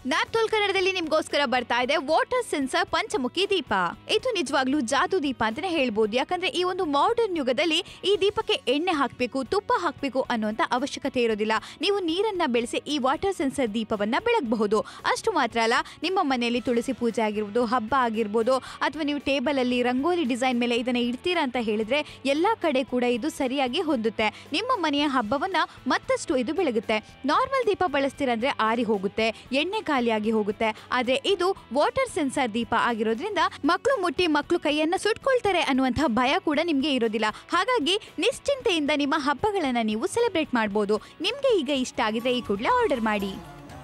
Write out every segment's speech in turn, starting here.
ನ್ಯಾಪ್ತೋಲ್ ಕನ್ನಡದಲ್ಲಿ ನಿಮ್ಗೋಸ್ಕರ ಬರ್ತಾ ಇದೆ ವಾಟರ್ ಸೆನ್ಸರ್ ಪಂಚಮುಖಿ ದೀಪ ಇದು ನಿಜವಾಗ್ಲೂ ಜಾದು ದೀಪ ಅಂತಾನೆ ಹೇಳ್ಬೋದು ಯಾಕಂದ್ರೆ ಈ ಒಂದು ಮಾಡರ್ನ್ ಯುಗದಲ್ಲಿ ಈ ದೀಪಕ್ಕೆ ಎಣ್ಣೆ ಹಾಕ್ಬೇಕು ತುಪ್ಪ ಹಾಕ್ಬೇಕು ಅನ್ನುವಂತ ಅವಶ್ಯಕತೆ ಇರೋದಿಲ್ಲ ನೀವು ನೀರನ್ನ ಬೆಳೆಸಿ ಈ ವಾಟರ್ ಸೆನ್ಸರ್ ದೀಪವನ್ನ ಬೆಳಗಬಹುದು ಅಷ್ಟು ಮಾತ್ರ ಅಲ್ಲ ನಿಮ್ಮ ಮನೆಯಲ್ಲಿ ತುಳಸಿ ಪೂಜೆ ಆಗಿರ್ಬೋದು ಹಬ್ಬ ಆಗಿರ್ಬೋದು ಅಥವಾ ನೀವು ಟೇಬಲ್ ಅಲ್ಲಿ ರಂಗೋಲಿ ಡಿಸೈನ್ ಮೇಲೆ ಇದನ್ನ ಇಡ್ತೀರಾ ಅಂತ ಹೇಳಿದ್ರೆ ಎಲ್ಲಾ ಕಡೆ ಕೂಡ ಇದು ಸರಿಯಾಗಿ ಹೊಂದುತ್ತೆ ನಿಮ್ಮ ಮನೆಯ ಹಬ್ಬವನ್ನ ಮತ್ತಷ್ಟು ಇದು ಬೆಳಗುತ್ತೆ ನಾರ್ಮಲ್ ದೀಪ ಬಳಸ್ತೀರಂದ್ರೆ ಆರಿ ಹೋಗುತ್ತೆ ಎಣ್ಣೆ ಖಾಲಿಯಾಗಿ ಹೋಗುತ್ತೆ ಆದ್ರೆ ಇದು ವಾಟರ್ ಸೆನ್ಸರ್ ದೀಪ ಆಗಿರೋದ್ರಿಂದ ಮಕ್ಕಳು ಮುಟ್ಟಿ ಮಕ್ಕಳು ಕೈಯನ್ನ ಸುಟ್ಕೊಳ್ತಾರೆ ಅನ್ನುವಂತಹ ಭಯ ಕೂಡ ನಿಮ್ಗೆ ಇರೋದಿಲ್ಲ ಹಾಗಾಗಿ ನಿಶ್ಚಿಂತೆಯಿಂದ ನಿಮ್ಮ ಹಬ್ಬಗಳನ್ನ ನೀವು ಸೆಲೆಬ್ರೇಟ್ ಮಾಡ್ಬೋದು ನಿಮ್ಗೆ ಈಗ ಇಷ್ಟ ಆಗಿದೆ ಈ ಕೂಡಲೇ ಆರ್ಡರ್ ಮಾಡಿ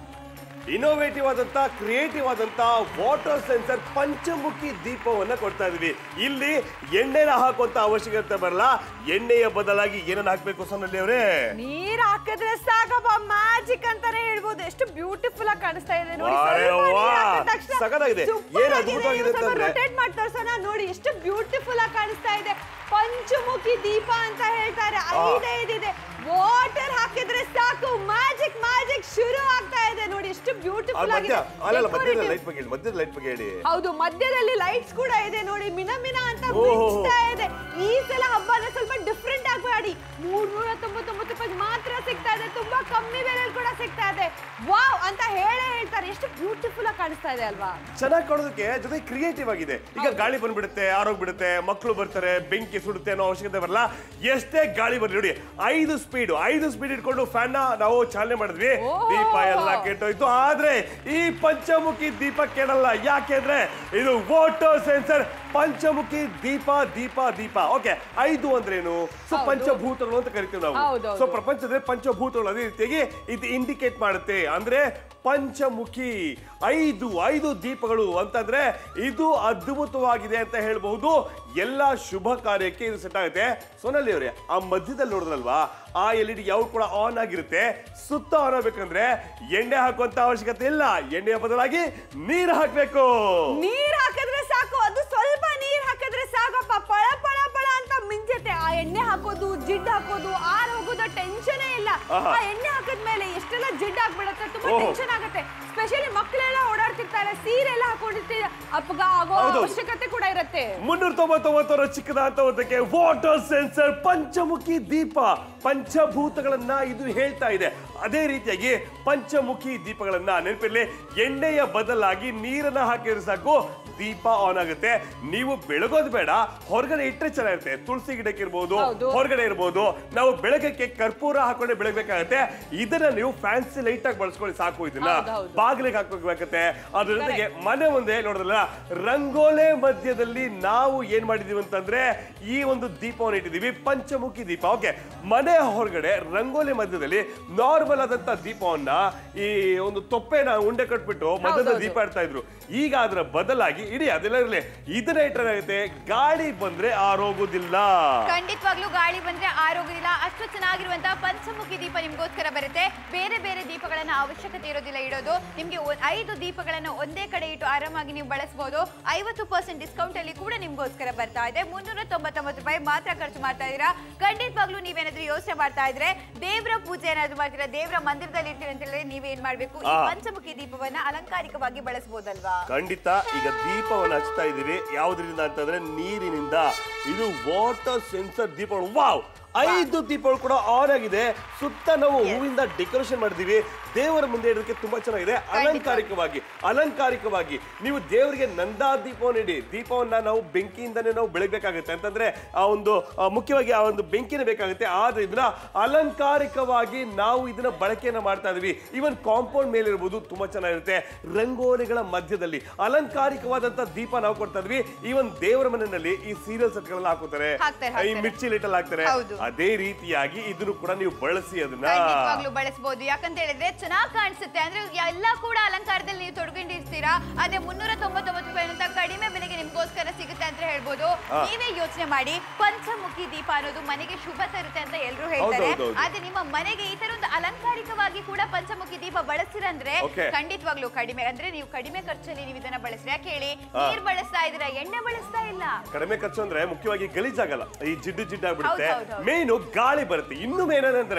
ಇನೋವೇಟಿವ್ ಆದಂತ ಕ್ರಿಯೇಟಿವ್ ಆದಂತ ವಾಟರ್ ಸೆನ್ಸರ್ ಪಂಚಮುಖಿ ದೀಪವನ್ನ ಕೊಡ್ತಾ ಇದೀವಿ ಇಲ್ಲಿ ಎಣ್ಣೆನ ಹಾಕುವಂತ ಅವಶ್ಯಕತೆ ಬರಲ್ಲ ಎಣ್ಣೆಯ ಬದಲಾಗಿ ಏನನ್ನ ಹಾಕ್ಬೇಕು ಸೊನ್ನಲ್ಲಿ ಅವರೇ ನೀರ್ ಹಾಕಿದ್ರೆ ಸಾಕಪ್ಪ ಮ್ಯಾಜಿಕ್ ಅಂತಾನೆ ಹೇಳ್ಬೋದು ಎಷ್ಟು ಬ್ಯೂಟಿಫುಲ್ ಆಗಿ ಕಾಣಿಸ್ತಾ ಇದೆ ನೋಡಿ ವಾರೆ ಸ್ವಲ್ಪ ನೀರ್ ವಾ. ಹಾಕಿದ ತಕ್ಷಣ ಸಖತ್ತಾಗಿದೆ. super ಏನ್ ಆಗಿದೆ. ಅದ್ಭುತವಾಗಿದೆ ಇನ್ನು ಸ್ವಲ್ಪ ಅಂತಂದ್ರೆ? rotate ಮಾಡಿ ತೋರ್ಸೋಣ ನೋಡಿ ಎಷ್ಟು ಬ್ಯೂಟಿಫುಲ್ ಆಗಿ ಕಾಣಿಸ್ತಾ ಇದೆ ಪಂಚಮುಖಿ ದೀಪ ಅಂತ ಹೇಳ್ತಾರೆ ಐದೇ ಇದಿದೆ ವಾಟರ್ ಹಾಕಿದ್ರೆ ಸಾಕು ಮ್ಯಾಜಿಕ್ ಮ್ಯಾಜಿಕ್ ಶುರು ಆಗ್ತಾ ಇದೆ ನೋಡಿ ಎಷ್ಟು ಆ ಬ್ಯೂಟಿಫುಲ್ ಮಧ್ಯ ಆಗಿದೆ ಅಲ್ಲಲ್ಲ ಮಧ್ಯದ Decorative. ಲೈಟ್ ಬಗ್ಗೆ ಹೇಳಿ ಮಧ್ಯದ ಲೈಟ್ ಬಗ್ಗೆ ಹೇಳಿ ಹೌದು ಮಧ್ಯದಲ್ಲಿ ಲೈಟ್ಸ್ ಕೂಡ ಇದೆ ನೋಡಿ ಮಿನ ಮಿನ ಅಂತ ಓಹೋ. ಮಿಂಚ್ತಾ ಇದೆ ಈ ಸಲ ಹಬ್ಬನ ಸ್ವಲ್ಪ ಡಿಫ್ರೆಂಟ್ ಆಗಿ ಮಾಡಿ ಮೂರ್ನೂರ ತೊಂಬತ್ತೊಂಬತ್ತು ರೂಪಾಯಿ ಮಾತ್ರ ಸಿಗ್ತಾ ಇದೆ ತುಂಬಾ ಕಮ್ಮಿ ಬೆಲೆಯಲ್ಲಿ ಕೂಡ ಸಿಗ್ತಾ ಇದೆ ವಾವ್ ಅಂತ ಹೇಳೇ ಹೇಳ್ತಾರೆ ಎಷ್ಟು ಬ್ಯೂಟಿಫುಲ್ ಆಗಿ ಕಾಣಿಸ್ತಾ ಇದೆ ಅಲ್ವಾ ಚೆನ್ನಾಗಿ ಕಾಣೋದಕ್ಕೆ ಜೊತೆ ಕ್ರಿಯೇಟಿವ್ ಆಗಿದೆ ಈಗ ಗಾಳಿ ಬಂದ್ಬಿಡುತ್ತೆ ಆರೋಗ್ಬಿಡುತ್ತೆ ಮಕ್ಕಳು ಬರ್ತಾರೆ ಬೆಂಕಿ ಸುಡುತ್ತೆ ಅನ್ನೋ ಅವಶ್ಯಕತೆ ಬರಲ್ಲ ಎಷ್ಟೇ ಗಾಳಿ ಬರ್ಲಿ ನೋಡಿ ಐದು ಸ್ಪೀಡ್ ಐದು ಸ್ಪೀಡ್ ಇಟ್ಕೊಂಡು ಫ್ಯಾನ್ ನಾವು ಚಾಲನೆ ಮಾಡಿದ್ವಿ ಓಹೋ. ದೀಪ ಎಲ್ಲ ಕೆಟ್ಟೋಯ್ತು ಆದ್ರೆ ಈ ಪಂಚಮುಖಿ ದೀಪ ಕೆಡಲ್ಲ ಯಾಕೆಂದ್ರೆ ಇದು ವಾಟರ್ ಸೆನ್ಸರ್ ಪಂಚಮುಖಿ ದೀಪ ದೀಪ ದೀಪ ಓಕೆ ಐದು ಅಂದ್ರೇನು ಸೊ ಹೌದು. ಪಂಚಭೂತಗಳು ಅಂತ ಕರಿತೀವಿ ನಾವು ಹೌದೌದು. ಸೊ ಪ್ರಪಂಚದಲ್ಲಿ ಪಂಚಭೂತಗಳು ಅದೇ ರೀತಿಯಾಗಿ ಇದು ಇಂಡಿಕೇಟ್ ಮಾಡುತ್ತೆ ಅಂದ್ರೆ ಪಂಚಮುಖಿ ಐದು ಐದು ದೀಪಗಳು ಅಂತಂದ್ರೆ ಇದು ಅದ್ಭುತವಾಗಿದೆ ಅಂತ ಹೇಳ್ಬಹುದು ಎಲ್ಲ ಶುಭ ಕಾರ್ಯಕ್ಕೆ ಇದು ಸೆಟ್ ಆಗುತ್ತೆ ಸೋನಲ್ಲಿ ಅವರೇ ಆ ಮಧ್ಯದಲ್ಲಿ ನೋಡಿದ್ರಲ್ವಾ ಆ ಎಲ್ ಇ ಡಿ ಯಾವ ಕೂಡ ಆನ್ ಆಗಿರುತ್ತೆ ಸುತ್ತ ಆನ್ ಆಗ್ಬೇಕಂದ್ರೆ ಎಣ್ಣೆ ಹಾಕುವಂತ ಅವಶ್ಯಕತೆ ಇಲ್ಲ ಎಣ್ಣೆಯ ಬದಲಾಗಿ ನೀರು ಹಾಕ್ಬೇಕು ನೀರ್ ಹಾಕಿದ್ರೆ ಸಾಕು ಅದು ಸ್ವಲ್ಪ ನೀರ್ ಹಾಕಿದ್ರೆ ಸಾಕಪ್ಪ ಪಳ ಪಳ ಪಳ ಅಂತ ಮಿಂಚುತ್ತೆ ಆ ಎಣ್ಣೆ ಹಾಕೋದು ಜಿಡ್ ಹಾಕೋದು ಆರ್ ಹೋಗೋದು ಟೆನ್ಷನ್ ಇಲ್ಲ ಆಹಾ. ಆ ಎಣ್ಣೆ ಹಾಕಿದ್ಮೇಲೆ ಎಷ್ಟೆಲ್ಲ ಜಿಡ್ ಆಗ್ಬಿಡತ್ತೆ ತುಂಬಾ ಓಹೋ. ಟೆನ್ಷನ್ ಆಗುತ್ತೆ ಸ್ಪೆಷಲಿ ಮಕ್ಕಳೆಲ್ಲ ಓಡಾಡ್ತಿರ್ತಾರೆ ಸೀರೆ ಎಲ್ಲ ಹಾಕೊಂಡಿರ್ತೀವಿ ಅಪ್ಪಗ ಆಗೋ ಹೌದು. ಅವಶ್ಯಕತೆ ಕೂಡ ಇರುತ್ತೆ ಮುನ್ನೂರ ತೊಂಬತ್ತೊಂಬತ್ತರ ಚಿಕ್ಕದಾದ ಒಂದಕ್ಕೆ ವಾಟರ್ ಸೆನ್ಸರ್ ಪಂಚಮುಖಿ ದೀಪ ಪಂಚಭೂತಗಳನ್ನ ಇದು ಹೇಳ್ತಾ ಇದೆ ಅದೇ ರೀತಿಯಾಗಿ ಪಂಚಮುಖಿ ದೀಪಗಳನ್ನ ನೆನಪಿರ್ಲಿ ಎಣ್ಣೆಯ ಬದಲಾಗಿ ನೀರನ್ನ ಹಾಕಿದ್ರೆ ಸಾಕು ದೀಪ ಆನ್ ಆಗುತ್ತೆ ನೀವು ಬೆಳಗೋದು ಬೇಡ ಹೊರಗಡೆ ಇಟ್ಟರೆ ಚೆನ್ನಾಗಿರುತ್ತೆ ತುಳಸಿ ಗಿಡಕ್ಕೆ ಇರ್ಬೋದು ಹೌದು. ಹೊರಗಡೆ ಇರ್ಬೋದು ನಾವು ಬೆಳಗಕ್ಕೆ ಕರ್ಪೂರ ಹಾಕೊಂಡೆ ಬೆಳಗ್ಬೇಕಾಗತ್ತೆ ಇದನ್ನ ನೀವು ಫ್ಯಾನ್ಸಿ ಲೈಟ್ ಆಗಿ ಬಳಸ್ಕೊಳ್ಳಿ ಸಾಕು ಇದನ್ನ ಹೌದು, ಹೌದು. ಬಾಗಿಲಿಗೆ ಹಾಕೋಬೇಕಾಗತ್ತೆ ಅದ್ರ ಜೊತೆಗೆ ಮನೆ ಮುಂದೆ ನೋಡಿದ್ರಲ್ಲ ರಂಗೋಲೆ ಮಧ್ಯದಲ್ಲಿ ನಾವು ಏನ್ ಮಾಡಿದೀವಿ ಅಂತಂದ್ರೆ ಈ ಒಂದು ದೀಪವನ್ನು ಇಟ್ಟಿದೀವಿ ಪಂಚಮುಖಿ ದೀಪ ಓಕೆ ಮನೆ ಹೊರಗಡೆ ರಂಗೋಲಿ ಮಧ್ಯದಲ್ಲಿ ನಾರ್ಮಲ್ ಆದಂತ ದೀಪವನ್ನ ಈ ಒಂದು ತೊಪ್ಪೆನ ಉಂಡೆ ಕಟ್ಬಿಟ್ಟು ಮಧ್ಯದ ಹೌದೌದು. ದೀಪ ಇಡ್ತಾ ಇದ್ರು ಈಗ ಅದರ ಬದಲಾಗಿ ಇಡೀ ಅದೆಲ್ಲ ಇರಲಿ ಇದನ್ನ ಇಟ್ಟರೆ ಗಾಳಿ ಬಂದ್ರೆ ಆರೋಗುದಿಲ್ಲ ಖಂಡಿತವಾಗ್ಲೂ ಗಾಳಿ ಬಂದ್ರೆ ಆರೋಗ್ಯದಿಲ್ಲ ಅಷ್ಟು ಚೆನ್ನಾಗಿರುವಂತಹ ಪಂಚಮುಖಿ ದೀಪ ನಿಮ್ಗೋಸ್ಕರ ಬರುತ್ತೆ ಬೇರೆ ಬೇರೆ ದೀಪಗಳನ್ನ ಅವಶ್ಯಕತೆ ಇರೋದಿಲ್ಲ ಇಡೋದು ನಿಮ್ಗೆ ಒ- ಐದು ದೀಪಗಳನ್ನ ಒಂದೇ ಕಡೆ ಇಟ್ಟು ಆರಾಮಾಗಿ ನೀವು ಬಳಸಬಹುದು ಐವತ್ತು ಪರ್ಸೆಂಟ್ ಡಿಸ್ಕೌಂಟ್ ಅಲ್ಲಿ ಕೂಡ ನಿಮ್ಗೋಸ್ಕರ ಬರ್ತಾ ಇದೆ ಮುನ್ನೂರ ತೊಂಬತ್ತೊಂಬತ್ತು ರೂಪಾಯಿ ಮಾತ್ರ ಖರ್ಚು ಮಾಡ್ತಾ ಇದೀರಾ ಖಂಡಿತವಾಗ್ಲೂ ನೀವೇನಾದ್ರೂ ಯೋಚನೆ ಮಾಡ್ತಾ ಇದ್ರೆ ದೇವರ ಪೂಜೆ ಏನಾದ್ರು ಮಾಡ್ತೀರಾ ದೇವರ ಮಂದಿರದಲ್ಲಿ ಇರ್ತೀರಿ ಅಂತ ಹೇಳಿದ್ರೆ ನೀವೇನ್ ಮಾಡ್ಬೇಕು ಈ ಆ. ಪಂಚಮುಖಿ ದೀಪವನ್ನ ಅಲಂಕಾರಿಕವಾಗಿ ಬಳಸಬಹುದಲ್ವಾ ಖಂಡಿತ ಈಗ ದೀಪವನ್ನು ಹಚ್ತಾ ಇದೀವಿ ಯಾವ್ದ್ರಿಂದ ಅಂತಂದ್ರೆ ನೀರಿನಿಂದ ಇದು ವಾಟರ್ ಸೆನ್ಸರ್ ದೀಪಗಳು ವಾವ್ ಐದು ದೀಪಗಳು ಕೂಡ ಆನ್ ಆಗಿದೆ ಸುತ್ತ ನಾವು ಹೂವಿಂದ ಡೆಕೋರೇಷನ್ ಮಾಡಿದೀವಿ ದೇವರ ಮುಂದೆ ಇಡೋದಕ್ಕೆ ತುಂಬಾ ಚೆನ್ನಾಗಿದೆ ಅಲಂಕಾರಿಕವಾಗಿ ಅಲಂಕಾರಿಕವಾಗಿ ನೀವು ದೇವರಿಗೆ ನಂದಾ ದೀಪವನ್ನು ಇಡಿ ದೀಪವನ್ನ ನಾವು ಬೆಂಕಿಯಿಂದನೇ ನಾವು ಬೆಳಗ್ಬೇಕಾಗುತ್ತೆ ಅಂತಂದ್ರೆ ಆ ಒಂದು ಆ, ಮುಖ್ಯವಾಗಿ ಆ ಒಂದು ಬೆಂಕಿನೇ ಬೇಕಾಗುತ್ತೆ ಆದ್ರೆ ಇದನ್ನ ಅಲಂಕಾರಿಕವಾಗಿ ನಾವು ಇದನ್ನ ಬಳಕೆಯನ್ನ ಮಾಡ್ತಾ ಇದೀವಿ ಇವನ್ ಕಾಂಪೌಂಡ್ ಮೇಲೆ ಇರ್ಬೋದು ತುಂಬಾ ಚೆನ್ನಾಗಿರುತ್ತೆ ರಂಗೋಲಿಗಳ ಮಧ್ಯದಲ್ಲಿ ಅಲಂಕಾರಿಕವಾದಂತ ದೀಪ ನಾವು ಕೊಡ್ತಾ ಇದ್ವಿ ಈವನ್ ದೇವರ ಮನೆಯಲ್ಲಿ ಈ ಸೀರಿಯಲ್ ಸೆಟ್ ಗಳನ್ನ ಹಾಕೋತಾರೆ ಹಾಕ್ತಾರೆ, ಈ ಹಾಕ್ತಾರೆ. ಮಿರ್ಚಿ ಲೈಟ್ ಅಲ್ಲಿ ಹಾಕ್ತಾರೆ ಹೌದು. ಅದೇ ರೀತಿಯಾಗಿ ಇದನ್ನು ಕೂಡ ನೀವು ಬಳಸಿ ಅದನ್ನ ಖಂಡಿತವಾಗ್ಲೂ ಬಳಸಬಹುದು ಯಾಕಂತ ಹೇಳಿದ್ರೆ ಚೆನ್ನಾಗಿ ಕಾಣಿಸುತ್ತೆ ಅಂದ್ರೆ ಎಲ್ಲ ಕೂಡ ಅಲಂಕಾರದಲ್ಲಿ ನೀವು ತೊಡ್ಕೊಂಡಿರ್ತೀರಾ ಆದ್ರೆ ಮುನ್ನೂರ ತೊಂಬತ್ತೊಂಬತ್ತು ರೂಪಾಯಿ ಅಂತ ಕಡಿಮೆ ಬೆಲೆಗೆ ನಿಮ್ಗೋಸ್ಕರ ಸಿಗುತ್ತೆ ಅಂತ ಹೇಳ್ಬೋದು ಹಾ. ನೀವೇ ಯೋಚನೆ ಮಾಡಿ ಪಂಚಮುಖಿ ದೀಪ ಅನ್ನೋದು ಮನೆಗೆ ಶುಭ ತರುತ್ತೆ ಅಂತ ಎಲ್ಲರೂ ಹೇಳ್ತಾರೆ ಹೌದೌದೌದು. ಆದ್ರೆ ನಿಮ್ಮ ಮನೆಗೆ ಈ ತರ ಒಂದು ಅಲಂಕಾರಿಕವಾಗಿ ಕೂಡ ಪಂಚಮುಖಿ ದೀಪ ಬಳಸಿರಂದ್ರೆ Okay. ಖಂಡಿತವಾಗ್ಲೂ ಕಡಿಮೆ ಅಂದ್ರೆ ನೀವು ಕಡಿಮೆ ಖರ್ಚಲ್ಲಿ ನೀವು ಇದನ್ನ ಬಳಸ್ರಿ ಯಾಕೆ ಹೇಳಿ ಹಾ. ನೀರ್ ಬಳಸ್ತಾ ಇದೀರಾ ಎಣ್ಣೆ ಬಳಸ್ತಾ ಇಲ್ಲ ಕಡಿಮೆ ಖರ್ಚು ಅಂದ್ರೆ ಮುಖ್ಯವಾಗಿ ಗಲೀಜಾಗಲ್ಲ ಈ ಜಿಡ್ಡು ಜಿಡ್ಡು ಆಗ್ಬಿಡುತ್ತೆ ಹೌದು, ಹೌದು, ಹೌದು. ಮೇನು ಗಾಳಿ ಬರುತ್ತೆ ಇನ್ನು ಮೇನ್ ಏನಂದ್ರೆ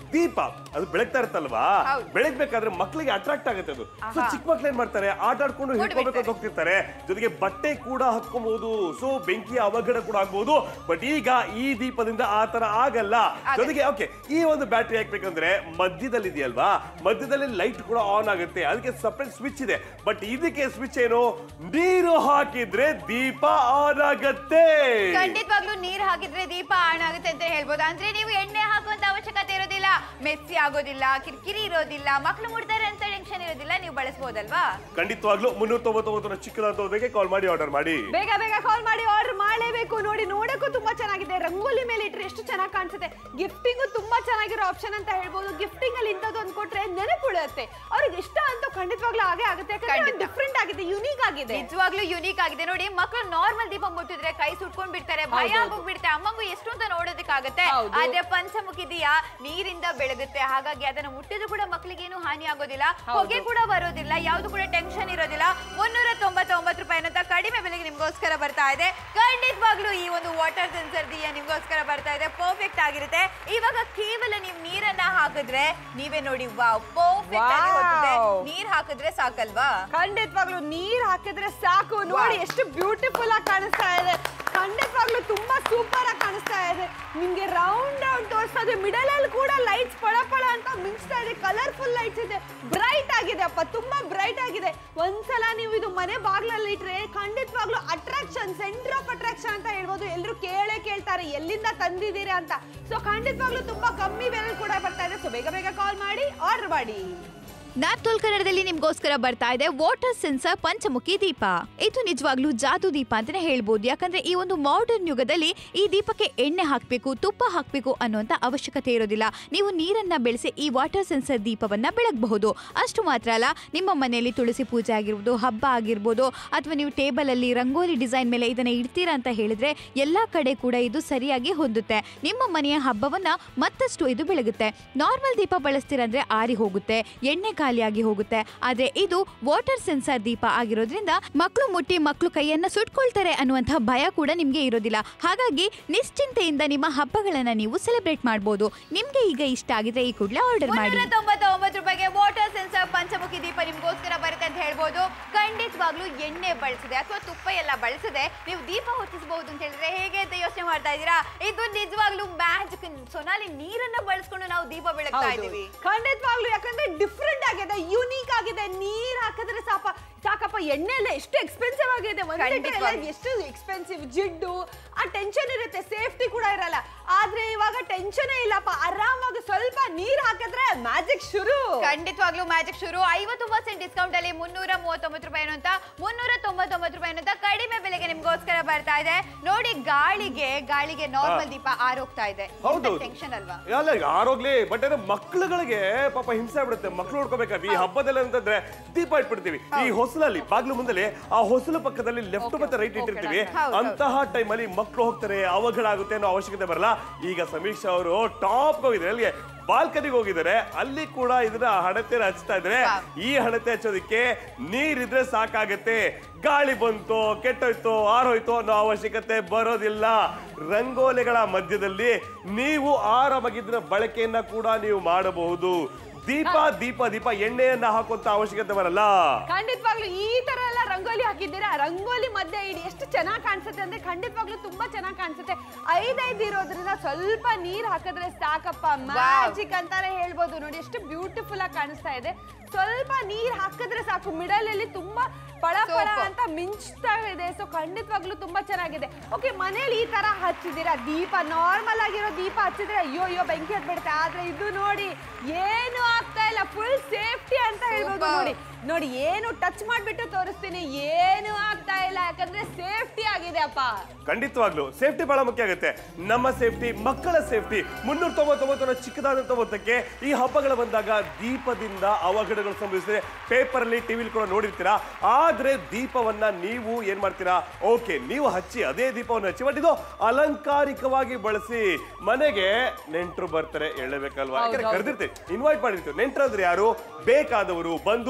ದೀಪ ಅದು ಬೆಳಗ್ತಾ ಇರುತ್ತಲ್ವಾ ಹೌದು. ಬೆಳಗ್ಬೇಕಾದ್ರೆ ಮಕ್ಕಳಿಗೆ ಅಟ್ರಾಕ್ಟ್ ಆಗುತ್ತೆ ಅದು ಸೊ ಚಿಕ್ಕ ಮಕ್ಳು ಏನ್ ಮಾಡ್ತಾರೆ ಆಟ ಆಡ್ಕೊಂಡು ಹಿಡ್ಕೋಬೇಕು ಅಂತ ಹೋಗ್ತಿರ್ತಾರೆ ಜೊತೆಗೆ ಬಟ್ಟೆ ಕೂಡ ಹತ್ಕೊಬಹುದು ಸೊ ಬೆಂಕಿಯ ಅವಘಡ ಕೂಡ ಆಗ್ಬಹುದು ಬಟ್ ಈಗ ಈ ದೀಪದಿಂದ ಆ ತರ ಆಗಲ್ಲ ಜೊತೆಗೆ ಓಕೆ ಈ ಒಂದು ಬ್ಯಾಟ್ರಿ ಹಾಕ್ಬೇಕಂದ್ರೆ ಮಧ್ಯದಲ್ಲಿ ಇದೆಯಲ್ವಾ ಮಧ್ಯದಲ್ಲಿ ಲೈಟ್ ಕೂಡ ಆನ್ ಆಗುತ್ತೆ ಅದಕ್ಕೆ ಸಪರೇಟ್ ಸ್ವಿಚ್ ಇದೆ ಬಟ್ ಇದಕ್ಕೆ ಸ್ವಿಚ್ ಏನು ನೀರು ಹಾಕಿದ್ರೆ ದೀಪ ಆನ್ ಆಗತ್ತೆ ಖಂಡಿತವಾಗ್ಲೂ ನೀರ್ ಹಾಕಿದ್ರೆ ದೀಪ ಆನ್ ಆಗುತ್ತೆ ಅಂತ ಹೇಳ್ಬೋದು ಅಂದ್ರೆ ನೀವು ಎಣ್ಣೆ ಹಾಕುವಂತ ಅವಶ್ಯಕತೆ ಇರೋದಿಲ್ಲ ಮೆಸ್ಸಿ ಆಗೋದಿಲ್ಲ ಕಿರಿಕಿರಿ ಇರೋದಿಲ್ಲ ಮಕ್ಳು ಮುಡ್ತಾರೆ ಅಂತ ಟೆನ್ಷನ್ ಇರೋದಿಲ್ಲ ನೀವು ಬಳಸಬಹುದಲ್ವಾ ಖಂಡಿತವಾಗ್ಲೂ ಮುನ್ನೂರ ತೊಂಬತ್ತೊಂಬತ್ತರ ಚಿಕ್ಕದಾದವರಿಗೆ ಕಾಲ್ ಮಾಡಿ ಆರ್ಡರ್ ಮಾಡಿ ಬೇಗ ಬೇಗ ಕಾಲ್ ಮಾಡಿ ಆರ್ಡರ್ ಮಾಡಲೇಬೇಕು ನೋಡಿ ನೋಡಕ್ಕೂ ತುಂಬಾ ಚೆನ್ನಾಗಿದೆ ರಂಗೋಲಿ ಮೇಲೆ ಇಟ್ರೆ ಎಷ್ಟು ಚೆನ್ನಾಗಿ ಕಾಣಿಸುತ್ತೆ ಗಿಫ್ಟಿಂಗು ತುಂಬಾ ಚೆನ್ನಾಗಿರೋ ಆಪ್ಷನ್ ಅಂತ ಹೇಳ್ಬೋದು ಗಿಫ್ಟಿಂಗ್ ಅಲ್ಲಿ ಇಂಥದ್ದು ಒಂದು ಕೊಟ್ರೆ ನೆನಪುಳುತ್ತೆ ಅವ್ರಿಗೆ ಇಷ್ಟ ಅಂತ ಖಂಡಿತವಾಗ್ಲೂ ಹಾಗೆ ಆಗುತ್ತೆ ಯಾಕಂದ್ರೆ ಖಂಡಿತ. ಡಿಫ್ರೆಂಟ್ ಆಗಿದೆ ಯುನೀಕ್ ಆಗಿದೆ ನಿಜವಾಗ್ಲೂ ಯುನೀಕ್ ಆಗಿದೆ ನೋಡಿ ಮಕ್ಕಳು ನಾರ್ಮಲ್ ದೀಪ ಮುಟ್ಟಿದ್ರೆ ಕೈ ಸುಟ್ಕೊಂಡ್ ಬಿಡ್ತಾರೆ ಭಯ ಹೌದು. ಆಗೋಗ್ಬಿಡುತ್ತೆ ಅಮ್ಮಂಗೂ ಎಷ್ಟು ಅಂತ ನೋಡೋದಕ್ಕಾಗತ್ತೆ ಹೌದು. ಆದ್ರೆ ಪಂಚಮುಖಿ ದಿಯ ನೀರಿಂದ ಬೆಳಗುತ್ತೆ ಹಾಗಾಗಿ ಅದನ್ನ ಮುಟ್ಟಿದ್ರು ಕೂಡ ಮಕ್ಕಳಿಗೆ ಏನು ಹಾನಿ ಆಗೋದಿಲ್ಲ ಹೌದು. ಹೊಗೆ ಕೂಡ ಬರೋದಿಲ್ಲ ಯಾವ್ದು ಕೂಡ ಟೆನ್ಷನ್ ಇರೋದಿಲ್ಲ ಮುನ್ನೂರ ತೊಂಬತ್ತೊಂಬತ್ತು ರೂಪಾಯಿ ಅಂತ ಕಡಿಮೆ ಬೆಲೆಗೆ ನಿಮ್ಗೋಸ್ಕರ ಬರ್ತಾ ಇದೆ ಖಂಡಿತವಾಗ್ಲೂ ಈ ಒಂದು ವಾಟರ್ ಸೆನ್ಸರ್ ದಿಯ ನಿಮ್ಗೋಸ್ಕರ ಬರ್ತಾ ಇದೆ ಪರ್ಫೆಕ್ಟ್ ಆಗಿರುತ್ತೆ ಇವಾಗ ಕೇವಲ ನೀವು ನೀರನ್ನ ಹಾಕಿದ್ರೆ ನೀವೇ ನೋಡಿ ವಾವ್ ಪರ್ಫೆಕ್ಟ್ ಆಗಿ ಹೋಗುತ್ತೆ Wow. ನೀರ್ ಹಾಕಿದ್ರೆ ಸಾಕಲ್ವಾ ಖಂಡಿತವಾಗ್ಲೂ ನೀರ್ ಹಾಕಿದ್ರೆ ಸಾಕು ನೋಡಿ ಎಷ್ಟು ಬ್ಯೂಟಿಫುಲ್ ಆಗಿ ಕಾಣಿಸ್ತಾ ಇದೆ ಖಂಡಿತವಾಗ್ಲೂ ತುಂಬಾ ಸೂಪರ್ ಆಗಿ ಕಾಣಿಸ್ತಾ ಇದೆ ನಿಮ್ಗೆ ರೌಂಡ್ ರೌಂಡ್ ತೋರಿಸ್ತಾ ಇದೆ ಮಿಡಲ್ ಅಲ್ಲಿ ಕೂಡ ಲೈಟ್ಸ್ ಪಳ ಪಳ ಅಂತ ಮಿಂಚ್ತಾ ಇದೆ ಕಲರ್ಫುಲ್ ಲೈಟ್ಸ್ ಇದೆ ಬ್ರೈಟ್ ಆಗಿದೆ ಅಪ್ಪ ತುಂಬಾ ಬ್ರೈಟ್ ಆಗಿದೆ ಒಂದ್ಸಲ ನೀವು ಇದು ಮನೆ ಬಾಗ್ಲಲ್ಲಿ ಇಟ್ರೆ ಖಂಡಿತವಾಗ್ಲೂ ಅಟ್ರಾಕ್ಷನ್ ಸೆಂಟರ್ ಆಫ್ ಅಟ್ರಾಕ್ಷನ್ ಅಂತ ಹೇಳ್ಬೋದು ಎಲ್ಲರೂ ಕೇಳೇ ಕೇಳ್ತಾರೆ ಎಲ್ಲಿಂದ ತಂದಿದ್ದೀರಾ ಅಂತ ಸೊ ಖಂಡಿತವಾಗ್ಲೂ ತುಂಬಾ ಕಮ್ಮಿ ಬೆಲೆ ಕೂಡ ಬರ್ತಾ ಇದೆ ಸೊ ಬೇಗ ಬೇಗ ಕಾಲ್ ಮಾಡಿ ಆರ್ಡರ್ ಮಾಡಿ ನ್ಯಾಪ್ತೋಲ್ ಕನ್ನಡದಲ್ಲಿ ನಿಮ್ಗೋಸ್ಕರ ಬರ್ತಾ ಇದೆ ವಾಟರ್ ಸೆನ್ಸರ್ ಪಂಚಮುಖಿ ದೀಪ ಇದು ನಿಜವಾಗ್ಲೂ ಜಾದು ದೀಪ ಅಂತಾನೆ ಹೇಳ್ಬೋದು ಯಾಕಂದ್ರೆ ಈ ಒಂದು ಮಾಡರ್ನ್ ಯುಗದಲ್ಲಿ ಈ ದೀಪಕ್ಕೆ ಎಣ್ಣೆ ಹಾಕ್ಬೇಕು ತುಪ್ಪ ಹಾಕ್ಬೇಕು ಅನ್ನುವಂತ ಅವಶ್ಯಕತೆ ಇರೋದಿಲ್ಲ ನೀವು ನೀರನ್ನ ಬೆಳೆಸಿ ಈ ವಾಟರ್ ಸೆನ್ಸರ್ ದೀಪವನ್ನ ಬೆಳಗಬಹುದು ಅಷ್ಟು ಮಾತ್ರ ಅಲ್ಲ ನಿಮ್ಮ ಮನೆಯಲ್ಲಿ ತುಳಸಿ ಪೂಜೆ ಆಗಿರ್ಬೋದು ಹಬ್ಬ ಆಗಿರ್ಬೋದು ಅಥವಾ ನೀವು ಟೇಬಲ್ ಅಲ್ಲಿ ರಂಗೋಲಿ ಡಿಸೈನ್ ಮೇಲೆ ಇದನ್ನ ಇಡ್ತೀರಾ ಅಂತ ಹೇಳಿದ್ರೆ ಎಲ್ಲಾ ಕಡೆ ಕೂಡ ಇದು ಸರಿಯಾಗಿ ಹೊಂದುತ್ತೆ ನಿಮ್ಮ ಮನೆಯ ಹಬ್ಬವನ್ನ ಮತ್ತಷ್ಟು ಇದು ಬೆಳಗುತ್ತೆ ನಾರ್ಮಲ್ ದೀಪ ಬಳಸ್ತೀರಂದ್ರೆ ಆರಿ ಹೋಗುತ್ತೆ ಎಣ್ಣೆ ಖಾಲಿಯಾಗಿ ಹೋಗುತ್ತೆ ಆದ್ರೆ ಇದು ವಾಟರ್ ಸೆನ್ಸರ್ ದೀಪ ಆಗಿರೋದ್ರಿಂದ ಮಕ್ಕಳು ಮುಟ್ಟಿ ಮಕ್ಕಳು ಕೈಯನ್ನ ಸುಟ್ಕೊಳ್ತಾರೆ ಅನ್ನುವಂಥ ಭಯ ಕೂಡ ನಿಮ್ಗೆ ಇರೋದಿಲ್ಲ ಹಾಗಾಗಿ ನಿಶ್ಚಿಂತೆಯಿಂದ ನಿಮ್ಮ ಹಬ್ಬಗಳನ್ನ ನೀವು ಸೆಲೆಬ್ರೇಟ್ ಮಾಡಬಹುದು ನಿಮ್ಗೆ ಈಗ ಇಷ್ಟ ಆಗಿದ್ರೆ ಈ ಕೂಡಲೇ ಆರ್ಡರ್ ಮಾಡಿ ತೊಂಬತ್ತೊಂಬತ್ತು ರೂಪಾಯಿಗೆ ವಾಟರ್ ಸೆನ್ಸರ್ ಪಂಚಮುಖಿ ದೀಪ ನಿಮ್ಗೋಸ್ಕರ ಬರುತ್ತೆ ಅಂತ ಹೇಳ್ಬೋದು ಖಂಡಿತವಾಗ್ಲೂ ಎಣ್ಣೆ ಬಳಸದೆ ಅಥವಾ ತುಪ್ಪ ಎಲ್ಲ ಬಳಸದೆ ನೀವು ದೀಪ ಹೊತ್ತಿಸಬಹುದು ಅಂತ ಹೇಳಿದ್ರೆ ಹೇಗೆ ಅಂತ ಯೋಚನೆ ಮಾಡ್ತಾ ಇದ್ದೀರಾ ಇದು ನಿಜವಾಗ್ಲೂ ಮ್ಯಾಜಿಕ್ ಸೊನಾಲಿ ನೀರನ್ನ ಬಳಸ್ಕೊಂಡು ನಾವು ದೀಪ ಬೆಳಗ್ತಾ ಹೌದು. ಇದೀವಿ ಖಂಡಿತವಾಗ್ಲೂ ಯಾಕಂದ್ರೆ ಡಿಫ್ರೆಂಟ್ ಆಗಿದೆ ಯೂನಿಕ್ ಆಗಿದೆ ನೀರ್ ಹಾಕಿದ್ರೆ ಸಾಪ ಸಾಕಪ್ಪ ಎಣ್ಣೆ ಎಲ್ಲ ಎಷ್ಟು ಎಕ್ಸ್ಪೆನ್ಸಿವ್ ಆಗಿದೆ ಒಂದ್ ಲೀಟರ್ ಎಲ್ಲ ಖಂಡಿತವಾಗ್ಲೂ. ಎಷ್ಟು ಎಕ್ಸ್ಪೆನ್ಸಿವ್ ಜಿಡ್ಡು ಆ ಟೆನ್ಷನ್ ಇರುತ್ತೆ ಸೇಫ್ಟಿ ಕೂಡ ಇರಲ್ಲ ಆದ್ರೆ ಇವಾಗ ಟೆನ್ಷನ್ ಇಲ್ಲಪ್ಪ ಆರಾಮಾಗಿ ಸ್ವಲ್ಪ ನೀರ್ ಹಾಕಿದ್ರೆ ಮ್ಯಾಜಿಕ್ ಶುರು ಖಂಡಿತವಾಗ್ಲೂ ಮ್ಯಾಜಿಕ್ ಶುರು ಐವತ್ತು ಪರ್ಸೆಂಟ್ ಡಿಸ್ಕೌಂಟ್ ಅಲ್ಲಿ ಮುನ್ನೂರ ಮೂವತ್ತೊಂಬತ್ತು ರೂಪಾಯಿ ಅಂತ ಮುನ್ನೂರ ತೊಂಬತ್ತೊಂಬತ್ತು ರೂಪಾಯಿ ಅಂತ ಕಡಿಮೆ ಬೆಲೆಗೆ ನಿಮ್ಗೋಸ್ಕರ ಬರ್ತಾ ಇದೆ ನೋಡಿ ಗಾಳಿಗೆ ಗಾಳಿಗೆ ನಾರ್ಮಲ್ ದೀಪ ಆರೋಗ್ತಾ ಇದೆ ಹೌದು ಟೆನ್ಷನ್ ಅಲ್ವಾ ಅಲ್ಲ ಆರೋಗ್ಲಿ ಬಟ್ ಏನೋ ಮಕ್ಕಳುಗಳಿಗೆ ಪಾಪ ಹಿಂಸೆ ಆಗ್ಬಿಡುತ್ತೆ ಮಕ್ಕಳು ನೋಡ್ಕೋಬೇಕಾದ್ರೆ ಈ ಹಬ್ಬದಲ್ಲಿ ಅಂತಂದ್ರೆ ದೀಪ ಇಟ್ಬಿಡ್ತೀವಿ ಈ ಹೊಸಲಲ್ಲಿ ಬಾಗ್ಲು ಮುಂದೆ ಆ ಹೊಸಲು ಪಕ್ಕದಲ್ಲಿ ಲೆಫ್ಟ್ ಮತ್ತೆ ರೈಟ್ ಇಟ್ಟಿರ್ತೀವಿ ಹೌದು, ಹೌದು. ಅಂತಹ ಟೈಮಲ್ಲಿ ಮಕ್ಕಳು ಹೋಗ್ತಾರೆ ಅವಘಡ ಆಗುತ್ತೆ ಅನ್ನೋ ಅವಶ್ಯಕತೆ ಬರಲ್ಲ ಈಗ ಸಮೀಕ್ಷಾ ಅವರು ಟಾಪ್ ಹೋಗಿದ್ದಾರೆ ಅಲ್ಲಿಗೆ ಬಾಲ್ಕನಿಗೆ ಹೋಗಿದ್ದಾರೆ ಅಲ್ಲಿ ಕೂಡ ಇದನ್ನ ಹಣತೆ ಹಚ್ತಾ ಇದ್ದಾರೆ ವಾವ್. ಈ ಹಣತೆ ಹಚ್ಚೋದಕ್ಕೆ ನೀರಿದ್ರೆ ಸಾಕಾಗತ್ತೆ ಗಾಳಿ ಬಂತು ಕೆಟ್ಟೋಯ್ತು ಆರೋಯ್ತು ಅನ್ನೋ ಅವಶ್ಯಕತೆ ಬರೋದಿಲ್ಲ ರಂಗೋಲಿಗಳ ಮಧ್ಯದಲ್ಲಿ ನೀವು ಆರಾಮಾಗಿದ್ರ ಬಳಕೆಯನ್ನ ಕೂಡ ನೀವು ಮಾಡಬಹುದು ದೀಪ ದೀಪ ದೀಪ ಎಣ್ಣೆಯನ್ನ ಹಾಕುವಂತ ಅವಶ್ಯಕತೆ ಬರಲ್ಲ ಖಂಡಿತವಾಗ್ಲೂ ಈ ತರ ಎಲ್ಲ ರಂಗೋಲಿ ಹಾಕಿದ್ದೀರಾ ರಂಗೋಲಿ ಮಧ್ಯೆ ಇಡಿ ಎಷ್ಟು ಚೆನ್ನಾಗಿ ಕಾಣಿಸುತ್ತೆ ಅಂದ್ರೆ ಖಂಡಿತವಾಗ್ಲೂ ತುಂಬಾ ಚೆನ್ನಾಗಿ ಕಾಣಿಸುತ್ತೆ ಐದೈದು ಇರೋದ್ರಿಂದ ಸ್ವಲ್ಪ ನೀರ್ ಹಾಕಿದ್ರೆ ಸಾಕಪ್ಪ ಮ್ಯಾಜಿಕ್ ಅಂತಾನೆ ಹೇಳ್ಬೋದು ನೋಡಿ ಎಷ್ಟು ಬ್ಯೂಟಿಫುಲ್ ಆಗಿ ಕಾಣಿಸ್ತಾ ಇದೆ ಸ್ವಲ್ಪ ನೀರ್ ಹಾಕಿದ್ರೆ ಸಾಕು ಮಿಡಲ್ ಅಲ್ಲಿ ತುಂಬಾ ಪಳ ಪಳ Super. ಅಂತ ಮಿಂಚ್ತಾ ಇದೆ ಸೊ ಖಂಡಿತವಾಗ್ಲೂ ತುಂಬಾ ಚೆನ್ನಾಗಿದೆ ಓಕೆ ಮನೇಲಿ ಈ ತರ ಹಚ್ಚಿದ್ದೀರಾ ದೀಪ ನಾರ್ಮಲ್ ಆಗಿರೋ ದೀಪ ಹಚ್ಚಿದ್ರೆ ಅಯ್ಯೋ ಅಯ್ಯೋ ಬೆಂಕಿ ಹತ್ಬಿಡುತ್ತೆ ಆದ್ರೆ ಇದು ನೋಡಿ ಏನು ಆಗ್ತಾ ಇಲ್ಲ ಫುಲ್ ಸೇಫ್ಟಿ ಅಂತ ಹೇಳ್ಬೋದು Super. ನೋಡಿ ನೋಡಿ ಏನು ಟಚ್ ಮಾಡ್ಬಿಟ್ಟು ತೋರಿಸ್ತೀನಿ ಏನು ಆಗ್ತಾ ಇಲ್ಲ ಯಾಕಂದ್ರೆ ಸೇಫ್ಟಿ ಆಗಿದೆ ಅಪ್ಪ ಖಂಡಿತವಾಗ್ಲು ಸೇಫ್ಟಿ ಬಹಳ ಮುಖ್ಯ ಆಗುತ್ತೆ ನಮ್ಮ ಸೇಫ್ಟಿ ಮಕ್ಕಳ ಸೇಫ್ಟಿ ಮುನ್ನೂರ ತೊಂಬತ್ತೊಂಬತ್ತರ ಚಿಕ್ಕದಾದಂತ ಮೊತ್ತಕ್ಕೆ ಈ ಹಬ್ಬಗಳ ಬಂದಾಗ ದೀಪದಿಂದ ಅವಘಡಗಳು ಸಂಭವಿಸಿದೆ ಪೇಪರ್ ಅಲ್ಲಿ ಟಿವಿಲಿ ಕೂಡ ನೋಡಿರ್ತೀರಾ ಆದ್ರೆ ದೀಪವನ್ನ ನೀವು ಏನ್ ಮಾಡ್ತೀರಾ ಓಕೆ ನೀವು ಹಚ್ಚಿ ಅದೇ ದೀಪವನ್ನು ಹಚ್ಚಿ ಬಟ್ ಇದು ಅಲಂಕಾರಿಕವಾಗಿ ಬಳಸಿ ಮನೆಗೆ ನೆಂಟರು ಬರ್ತಾರೆ ಹೇಳಬೇಕಲ್ವಾ ಯಾಕಂದ್ರೆ ಕರೆದಿರ್ತೀವಿ ಇನ್ವೈಟ್ ಮಾಡಿರ್ತೀವಿ ನೆಂಟರು ಅಂದ್ರೆ ಯಾರು ಬೇಕಾದವರು ಬಂಧು ಬಾಂಧವರು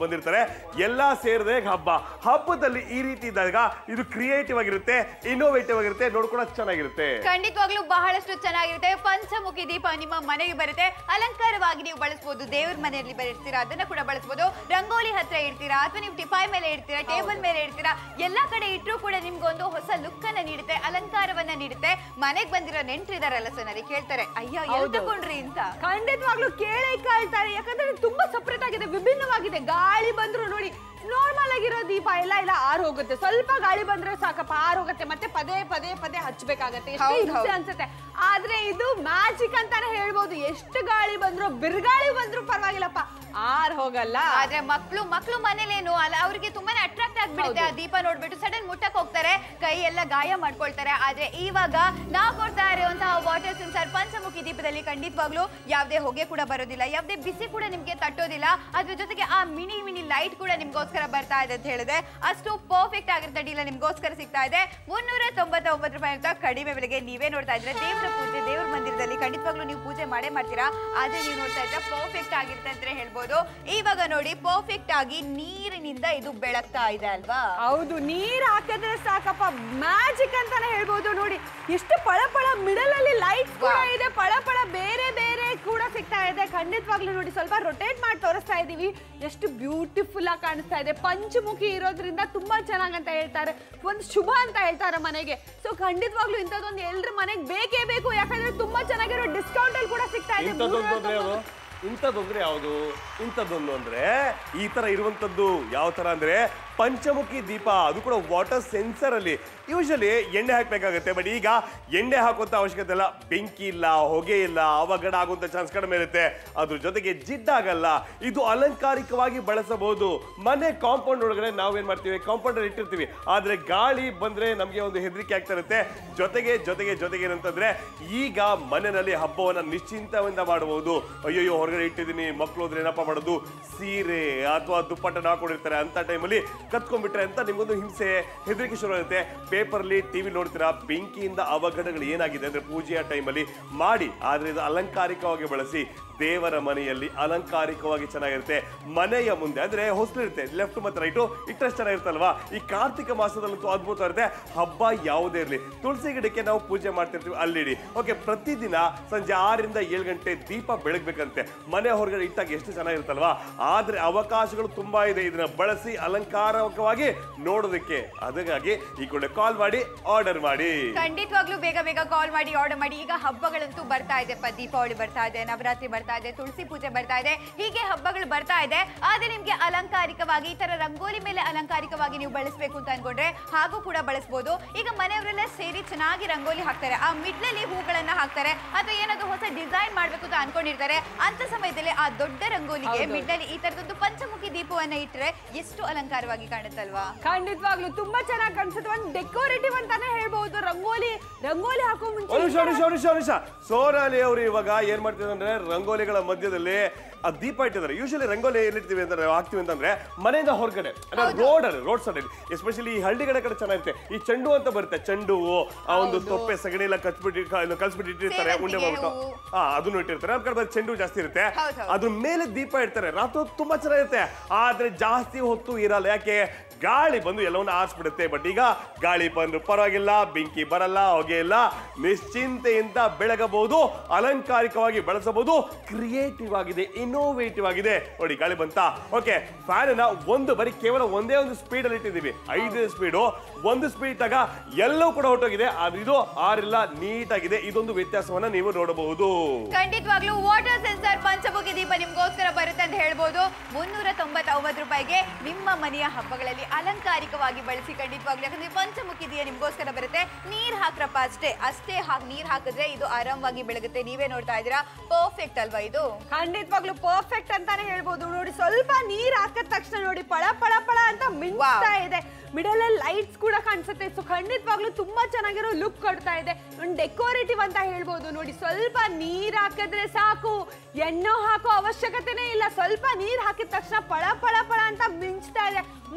ಬಂದಿರ್ತಾರೆ ಎಲ್ಲಾ ಸೇರಿದ್ರೆ ಹಬ್ಬ ಹಬ್ಬದಲ್ಲಿ ಈ ರೀತಿ ಇದ್ದಾಗ ಇದು ಕ್ರಿಯೇಟಿವ್ ಆಗಿರುತ್ತೆ ಇನ್ನೋವೇಟಿವ್ ಆಗಿರುತ್ತೆ ನೋಡ್ಕೊಳಕ್ ಚೆನ್ನಾಗಿರುತ್ತೆ ಖಂಡಿತವಾಗ್ಲೂ ಬಹಳಷ್ಟು ಚೆನ್ನಾಗಿರುತ್ತೆ ಪಂಚಮುಖಿ ದೀಪ ನಿಮ್ಮ ಮನೆಗೆ ಬರುತ್ತೆ ಅಲಂಕಾರವಾಗಿ ನೀವು ಬಳಸಬಹುದು ದೇವ್ರ ಮನೆಯಲ್ಲಿ ಇಡ್ತೀರಾ ಅದನ್ನ ಕೂಡ ಬಳಸಬಹುದು ರಂಗೋಲಿ ಹತ್ರ ಇಡ್ತೀರಾ ಅಥವಾ ನೀವು ಟಿಪಾಯ್ ಮೇಲೆ ಇಡ್ತೀರಾ ಟೇಬಲ್ ಮೇಲೆ ಇಡ್ತೀರಾ ಎಲ್ಲಾ ಕಡೆ ಇಟ್ಟರು ಕೂಡ ನಿಮ್ಗೊಂದು ಹೊಸ ಲುಕ್ ಅನ್ನ ನೀಡುತ್ತೆ ಅಲಂಕಾರವನ್ನ ನೀಡುತ್ತೆ ಮನೆಗೆ ಬಂದಿರೋ ನೆಂಟ್ರಿದಾರಲ್ಲ ಸೋನರಿ ಕೇಳ್ತಾರೆ ಅಯ್ಯೋ ಎಲ್ಲಿ ಹೌದು. ತಗೊಂಡ್ರಿ ಅಂತ ಖಂಡಿತವಾಗ್ಲೂ ಕೇಳೇ ಕಾಳ್ತಾರೆ ಯಾಕಂದ್ರೆ ಇದು ತುಂಬಾ ಸಪ್ರೇಟ್ ಆಗಿದೆ ವಿಭಿನ್ನವಾಗಿದೆ ಗಾಳಿ ಬಂದ್ರು ನೋಡಿ ನಾರ್ಮಲ್ ಆಗಿರೋ ದೀಪ ಎಲ್ಲ ಇಲ್ಲ ಆರ್ ಹೋಗುತ್ತೆ ಸ್ವಲ್ಪ ಗಾಳಿ ಬಂದ್ರೆ ಸಾಕಪ್ಪ ಆರ್ ಹೋಗುತ್ತೆ ಮತ್ತೆ ಪದೇ ಪದೇ ಪದೇ ಹಚ್ಬೇಕಾಗತ್ತೆ ಎಷ್ಟು ಹೌದ್ ಹಿಂಸೆ ಹೌದ್. ಅನ್ಸುತ್ತೆ ಆದ್ರೆ ಇದು ಮ್ಯಾಜಿಕ್ ಅಂತಾನೆ ಹೇಳ್ಬೋದು ಎಷ್ಟು ಗಾಳಿ ಬಂದ್ರು ಬಿರುಗಾಳಿ ಬಂದ್ರು ಪರವಾಗಿಲ್ಲಪ್ಪ ಆರ್ ಹೋಗಲ್ಲ ಆದ್ರೆ ಮಕ್ಳು ಮಕ್ಳು ಮನೇಲೇನು ಅಲ್ಲ ಅವ್ರಿಗೆ ತುಂಬಾನೇ ಅಟ್ರಾಕ್ಟ್ ಆಗ್ಬಿಡುತ್ತೆ ಆ ದೀಪ ನೋಡ್ಬಿಟ್ಟು ಸಡನ್ ಮುಟ್ಟಕ್ ಹೋಗ್ತಾರೆ ಕೈ ಎಲ್ಲ ಗಾಯ ಮಾಡ್ಕೊಳ್ತಾರೆ ಆದ್ರೆ ಇವಾಗ ನಾವು ಕೊಡ್ತಾ ಇರುವಂತಹ ವಾಟರ್ ಸೆನ್ಸರ್ ಪಂಚಮುಖಿ ದೀಪದಲ್ಲಿ ಖಂಡಿತವಾಗ್ಲೂ ಯಾವ್ದೇ ಹೊಗೆ ಕೂಡ ಬರೋದಿಲ್ಲ ಯಾವ್ದೇ ಬಿಸಿ ಕೂಡ ನಿಮ್ಗೆ ತಟ್ಟೋದಿಲ್ಲ ಅದ್ರ ಜೊತೆಗೆ ಆ ಮಿನಿ ಮಿನಿ ಲೈಟ್ ಕೂಡ ನಿಮ್ಗೋಸ್ಕರ ಬರ್ತಾ ಇದೆ ಅಂತ ಹೇಳಿದೆ ಅಷ್ಟು ಪರ್ಫೆಕ್ಟ್ ಆಗಿರುತ್ತೆ ಡೀಲ ನಿಮ್ಗೋಸ್ಕರ ಸಿಗ್ತಾ ಇದೆ ಮುನ್ನೂರ ತೊಂಬತ್ತೊಂಬತ್ತು ರೂಪಾಯಿ ಅಂತ ಕಡಿಮೆ ಬೆಲೆಗೆ ನೀವೇ ನೋಡ್ತಾ ಇದ್ರೆ ದೇವರ ಪೂಜೆ ದೇವ್ರ ಮಂದಿರದಲ್ಲಿ ಖಂಡಿತವಾಗ್ಲೂ ನೀವು ಪೂಜೆ ಮಾಡೇ ಮಾಡ್ತೀರಾ ಆದ್ರೆ ನೀವು ನೋಡ್ತಾ ಇದ್ರೆ ಪರ್ಫೆಕ್ಟ್ ಆಗಿರುತ್ತೆ ಅಂತ ಹೇಳ್ಬೋದು ಇವಾಗ ನೋಡಿ ಪರ್ಫೆಕ್ಟ್ ಆಗಿ ನೀರಿನಿಂದ ಇದು ಬೆಳಗ್ತಾ ಇದೆ ಅಲ್ವಾ ಹೌದು ನೀರ್ ಹಾಕಿದ್ರೆ ಸಾಕಪ್ಪ ಮ್ಯಾಜಿಕ್ ಅಂತಾನೆ ಹೇಳ್ಬೋದು ನೋಡಿ ಎಷ್ಟು ಪಳ ಪಳ ಮಿಡಲ್ ಅಲ್ಲಿ ಲೈಟ್ ಕೂಡ Wow. ಇದೆ ಪಳ ಪಳ ಬೇರೆ ಬೇರೆ ಕೂಡ ಸಿಗ್ತಾ ಇದೆ ಖಂಡಿತವಾಗ್ಲೂ ನೋಡಿ ಸ್ವಲ್ಪ ರೊಟೇಟ್ ಮಾಡಿ ತೋರಿಸ್ತಾ ಇದೀವಿ ಎಷ್ಟು ಬ್ಯೂಟಿಫುಲ್ ಆಗಿ ಕಾಣಿಸ್ತಾ ಇದೆ ಪಂಚಮುಖಿ ಇರೋದ್ರಿಂದ ತುಂಬಾ ಚೆನ್ನಾಗ್ ಅಂತ ಹೇಳ್ತಾರೆ ಒಂದು ಶುಭ ಅಂತ ಹೇಳ್ತಾರೆ ಮನೆಗೆ ಸೊ ಖಂಡಿತವಾಗ್ಲೂ ಇಂಥದ್ದೊಂದು ಎಲ್ರ ಮನೆಗೆ ಬೇಕೇ ಬೇಕು ಯಾಕಂದ್ರೆ ತುಂಬಾ ಚೆನ್ನಾಗಿರೋ ಡಿಸ್ಕೌಂಟ್ ಅಲ್ಲಿ ಕೂಡ ಸಿಗ್ತಾ ಇದೆ ಇಂಥದ್ದೊಂದು ಅಂದ್ರೆ ಮುನ್ನೂರ ಯಾವುದು ಇಂಥದ್ದೊಂದ್ರೆ ಯಾವುದು ಇಂಥದ್ದೊಂದು ಅಂದ್ರೆ ಈ ತರ ಇರುವಂತದ್ದು ಯಾವ ತರ ಅಂದ್ರೆ ಪಂಚಮುಖಿ ದೀಪ ಅದು ಕೂಡ ವಾಟರ್ ಸೆನ್ಸರ್ ಅಲ್ಲಿ ಯೂಶಲಿ ಎಣ್ಣೆ ಹಾಕ್ಬೇಕಾಗತ್ತೆ ಬಟ್ ಈಗ ಎಣ್ಣೆ ಹಾಕುವಂತ ಅವಶ್ಯಕತೆ ಇಲ್ಲ ಬೆಂಕಿ ಇಲ್ಲ ಹೊಗೆ ಇಲ್ಲ ಅವಘಡ ಆಗುವಂತ ಚಾನ್ಸ್ ಕಡಿಮೆ ಇರುತ್ತೆ ಅದ್ರ ಜೊತೆಗೆ ಜಿಡ್ಡಾಗಲ್ಲ ಇದು ಅಲಂಕಾರಿಕವಾಗಿ ಬಳಸಬಹುದು ಮನೆ ಕಾಂಪೌಂಡ್ ಒಳಗಡೆ ನಾವೇನ್ ಮಾಡ್ತೀವಿ ಕಾಂಪೌಂಡ್ ಅಲ್ಲಿ ಇಟ್ಟಿರ್ತೀವಿ ಆದ್ರೆ ಗಾಳಿ ಬಂದ್ರೆ ನಮಗೆ ಒಂದು ಹೆದರಿಕೆ ಆಗ್ತಾ ಇರುತ್ತೆ ಜೊತೆಗೆ ಜೊತೆಗೆ ಜೊತೆಗೆ ಏನಂತಂದ್ರೆ ಈಗ ಮನೆಯಲ್ಲಿ ಹಬ್ಬವನ್ನ ನಿಶ್ಚಿಂತದಿಂದ ಮಾಡಬಹುದು ಅಯ್ಯೋ ಹೊರಗಡೆ ಇಟ್ಟಿದ್ದೀನಿ ಮಕ್ಕಳು ಹೋದ್ರೆ ಏನಪ್ಪ ಮಾಡೋದು ಸೀರೆ ಅಥವಾ ದುಪ್ಪಟ್ಟನ ಹಾಕೊಂಡಿರ್ತಾರೆ ಅಂತ ಟೈಮಲ್ಲಿ ಕತ್ಕೊಂಡ್ಬಿಟ್ರೆ ಅಂತ ನಿಮ್ಗೊಂದು ಹಿಂಸೆ ಹೆದರಿಕೆ ಶುರು ಆಗುತ್ತೆ ಪೇಪರ್ಲಿ ಟಿವಿ ನೋಡ್ತೀರಾ ಬೆಂಕಿಯಿಂದ ಅವಘಡಗಳು ಏನಾಗಿದೆ ಅಂದ್ರೆ ಪೂಜೆಯ ಟೈಮಲ್ಲಿ ಮಾಡಿ ಆದ್ರೆ ಇದು ಅಲಂಕಾರಿಕವಾಗಿ ಬಳಸಿ ದೇವರ ಮನೆಯಲ್ಲಿ ಅಲಂಕಾರಿಕವಾಗಿ ಚೆನ್ನಾಗಿರುತ್ತೆ ಮನೆಯ ಮುಂದೆ ಅಂದ್ರೆ ಹೊಸಲಿರುತ್ತೆ ಲೆಫ್ಟ್ ಮತ್ತೆ ರೈಟು ಇಟ್ಟಷ್ಟು ಚೆನ್ನಾಗಿರುತ್ತಲ್ವಾ ಈ ಕಾರ್ತಿಕ ಮಾಸದಲ್ಲಂತೂ ಅದ್ಭುತ ಇರುತ್ತೆ ಹಬ್ಬ ಯಾವುದೇ ಇರಲಿ ತುಳಸಿ ಗಿಡಕ್ಕೆ ನಾವು ಪೂಜೆ ಮಾಡ್ತಿರ್ತೀವಿ ಅಲ್ಲಿಡಿ ಓಕೆ ಪ್ರತಿದಿನ ಸಂಜೆ ಆರರಿಂದ ಏಳು ಗಂಟೆ ದೀಪ ಬೆಳಗ್ಬೇಕಂತೆ ಮನೆ ಹೊರಗಡೆ ಇಟ್ಟಾಗ ಎಷ್ಟು ಚೆನ್ನಾಗಿರುತ್ತಲ್ವಾ ಆದ್ರೆ ಅವಕಾಶಗಳು ತುಂಬಾ ಇದೆ ಇದನ್ನ ಬಳಸಿ ಅಲಂಕಾರಕವಾಗಿ ನೋಡೋದಕ್ಕೆ ಅದಕ್ಕಾಗಿ ಈ ಕೂಡ ಕಾಲ್ ಮಾಡಿ ಆರ್ಡರ್ ಮಾಡಿ ಖಂಡಿತವಾಗ್ಲೂ ಬೇಗ ಬೇಗ ಕಾಲ್ ಮಾಡಿ ಆರ್ಡರ್ ಮಾಡಿ ಈಗ ಹಬ್ಬಗಳಂತೂ ಬರ್ತಾ ಇದೆ ಪ ದೀಪಾವಳಿ ಬರ್ತಾ ಇದೆ ನವರಾತ್ರಿ ಬರ್ತಾ ಇದೆ ತುಳಸಿ ಪೂಜೆ ಬರ್ತಾ ಇದೆ ಹೀಗೆ ಹಬ್ಬಗಳು ಬರ್ತಾ ಇದೆ ಆದ್ರೆ ನಿಮ್ಗೆ ಅಲಂಕಾರಿಕವಾಗಿ ಈ ತರ ರಂಗೋಲಿ ಮೇಲೆ ಅಲಂಕಾರಿಕವಾಗಿ ನೀವು ಬಳಸಬೇಕು ಅಂತ ಅನ್ಕೊಂಡ್ರೆ ಹಾಗೂ ಕೂಡ ಬಳಸಬಹುದು ಈಗ ಮನೆಯವರೆಲ್ಲ ಸೇರಿ ಚೆನ್ನಾಗಿ ರಂಗೋಲಿ ಹಾಕ್ತಾರೆ ಆ ಮಿಡ್ಲಲ್ಲಿ ಹೂಗಳನ್ನ ಹಾಕ್ತಾರೆ ಅಥವಾ ಏನಾದ್ರು ಹೊಸ ಡಿಸೈನ್ ಮಾಡ್ಬೇಕು ಅಂತ ಅನ್ಕೊಂಡಿರ್ತಾರೆ ಅಂತ ಸಮಯದಲ್ಲಿ ಆ ದೊಡ್ಡ ರಂಗೋಲಿಗೆ ಹೌದು. ಮಿಡ್ಲಲ್ಲಿ ಈ ತರದೊಂದು ಪಂಚಮುಖಿ ದೀಪವನ್ನ ಇಟ್ಟರೆ ಎಷ್ಟು ಅಲಂಕಾರವಾಗಿ ಕಾಣುತ್ತಲ್ವಾ ಖಂಡಿತವಾಗ್ಲೂ ತುಂಬಾ ಚೆನ್ನಾಗಿ ಕಾಣಿಸುತ್ತೆ ಒಂದು ಡೆಕೋರೇಟಿವ್ ಅಂತಾನೆ ಹೇಳ್ಬಹುದು ರಂಗೋಲಿ ರಂಗೋಲಿ ಹಾಕೋ ಒಂದು ಮುಂಚೆ ನಿಮಿಷ ಒಂದು ನಿಮಿಷ ಒಂದು ನಿಮಿಷ ಒಂದು ನಿಮಿಷ ಸೋನಾಲಿ ಅವರು ಇವಾಗ ಏನ್ ಮಾಡ್ತಿದ್ದಾರೆ ಅಂದ್ರೆ ರಂಗೋಲಿಗಳ ಮಧ್ಯದಲ್ಲಿ ಆ ದೀಪ ಇಟ್ಟಿದ್ದಾರೆ ಯೂಶಲಿ ರಂಗೋಲಿ ಎಲ್ಲಿರ್ತೀವಿ ಅಂದ್ರೆ ಹಾಕ್ತಿವಿ ಅಂತಂದ್ರೆ ಮನೆಯಿಂದ ಹೊರಗಡೆ ಅಂದ್ರೆ ರೋಡ್ ಅಲ್ಲಿ ರೋಡ್ ಸೈಡ್ ಅಲ್ಲಿ ಎಸ್ಪೆಷಲಿ ಈ ಹಳ್ಳಿಗಳ ಕಡೆ ಚೆನ್ನಾಗಿರುತ್ತೆ ಈ ಚೆಂಡು ಅಂತ ಬರುತ್ತೆ ಚೆಂಡು ಹೂವು, ಆ ಒಂದು ತೊಪ್ಪೆ ಸಗಣಿ ಎಲ್ಲ ಕಚ್ಬಿಟ್ಟು ಕ- ಕಲ್ಸ್ಬಿಟ್ಟು ಇಟ್ಟಿರ್ತಾರೆ ಉಂಡೆ ಸೇವಂತಿಗೆ ಮಾಡ್ಬಿಟ್ಟು ಹೂವು. ಹಾ ಅದನ್ನು ಇಟ್ಟಿರ್ತಾರೆ ನಮ್ಮ ಕಡೆ ಬಂದು ಚೆಂಡು ಜಾಸ್ತಿ ಇರುತ್ತೆ ಹೌದ್ ಹೌದ್. ಅದ್ರ ಮೇಲೆ ದೀಪ ಇಡ್ತಾರೆ ರಾತ್ರಿ ಹೊತ್ತು ತುಂಬಾ ಚೆನ್ನಾಗಿರುತ್ತೆ ಆದ್ರೆ ಜಾಸ್ತಿ ಹೊತ್ತು ಇರಲ್ಲ ಯಾಕೆ ಗಾಳಿ ಬಂದು ಎಲ್ಲವನ್ನ ಆರಿಸ್ಬಿಡುತ್ತೆ ಬಟ್ ಈಗ ಗಾಳಿ ಬಂದ್ರು ಪರವಾಗಿಲ್ಲ ಬೆಂಕಿ ಬರಲ್ಲ ಹೊಗೆ ಇಲ್ಲ ನಿಶ್ಚಿಂತೆಯಿಂದ ಬೆಳಗಬಹುದು ಅಲಂಕಾರಿಕವಾಗಿ ಬಳಸಬಹುದು ಕ್ರಿಯೇಟಿವ್ ಆಗಿದೆ ಇನ್ನೋವೇಟಿವ್ ಆಗಿದೆ ನೋಡಿ ಗಾಳಿ ಬಂತ ಓಕೆ ಫ್ಯಾನ್ ನ ಒಂದು ಬರೀ ಕೇವಲ ಒಂದೇ ಒಂದು ಸ್ಪೀಡ್ ಅಲ್ಲಿ ಇಟ್ಟಿದ್ದೀವಿ ಐದು ಸ್ಪೀಡು ಒಂದು ಸ್ಪೀಡ್ ತಗ ಎಲ್ಲವೂ ಕೂಡ ಹೊರಟೋಗಿದೆ ಆದ್ರೆ ಇದು ಆರಿಲ್ಲ ನೀಟ್ ಆಗಿದೆ ಇದೊಂದು ವ್ಯತ್ಯಾಸವನ್ನ ನೀವು ನೋಡಬಹುದು ಖಂಡಿತವಾಗ್ಲೂ ವಾಟರ್ ಸೆನ್ಸರ್ ಪಂಚಮುಖಿ ದೀಪ ನಿಮ್ಗೋಸ್ಕರ ಬರುತ್ತೆ ಅಂತ ಹೇಳ್ಬೋದು ಮುನ್ನೂರ ತೊಂಬತ್ತೊಂಬತ್ತು ರೂಪಾಯಿಗೆ ನಿಮ್ಮ ಮನೆಯ ಹಬ್ಬಗಳಲ್ಲಿ ಅಲಂಕಾರಿಕವಾಗಿ ಬಳಸಿ ಖಂಡಿತವಾಗ್ಲೂ ಯಾಕಂದ್ರೆ ಪಂಚಮುಖಿ ದೀಪ ನಿಮ್ಗೋಸ್ಕರ ಬರುತ್ತೆ ನೀರ್ ಹಾಕ್ರಪ್ಪ ಅಷ್ಟೇ ಅಷ್ಟೇ ಹಾಕಿ ನೀರ್ ಹಾಕಿದ್ರೆ ಇದು ಆರಾಮವಾಗಿ ಬೆಳಗುತ್ತೆ ನೀವೇ ನೋಡ್ತಾ ಇದ್ದೀರಾ ಪರ್ಫೆಕ್ಟ್ ಅಲ್ವಾ ಇದು ಖಂಡಿತವಾಗ್ಲೂ ಪರ್ಫೆಕ್ಟ್ ಅಂತಾನೆ ಹೇಳ್ಬೋದು ನೋಡಿ ಸ್ವಲ್ಪ ನೀರ್ ಹಾಕಿದ ತಕ್ಷಣ ನೋಡಿ ಪಳ ಪಳ ಪಳ ಅಂತ ಮಿಂಚ್ತಾ ಇದೆ ಮಿಡಲ್ ಅಲ್ಲಿ ಲೈಟ್ಸ್ ಕೂಡ ಕಾಣಿಸುತ್ತೆ ಸೊ ಖಂಡಿತವಾಗ್ಲೂ ತುಂಬಾ ಚೆನ್ನಾಗಿರೋ ಲುಕ್ ಕೊಡ್ತಾ ಇದೆ ಒಂದು ಡೆಕೋರೇಟಿವ್ ಅಂತ ಹೇಳ್ಬೋದು ನೋಡಿ ಸ್ವಲ್ಪ ನೀರ್ ಹಾಕಿದ್ರೆ ಸಾಕು ಎಣ್ಣೆ ಹಾಕೋ ಅವಶ್ಯಕತೆನೇ ಇಲ್ಲ ಸ್ವಲ್ಪ ನೀರ್ ಹಾಕಿದ ತಕ್ಷಣ ಪಳ ಪಳ ಪಳ ಅಂತ ಮಿಂಚ್ತಾ ಇದೆ ಮುನ್ನೂರ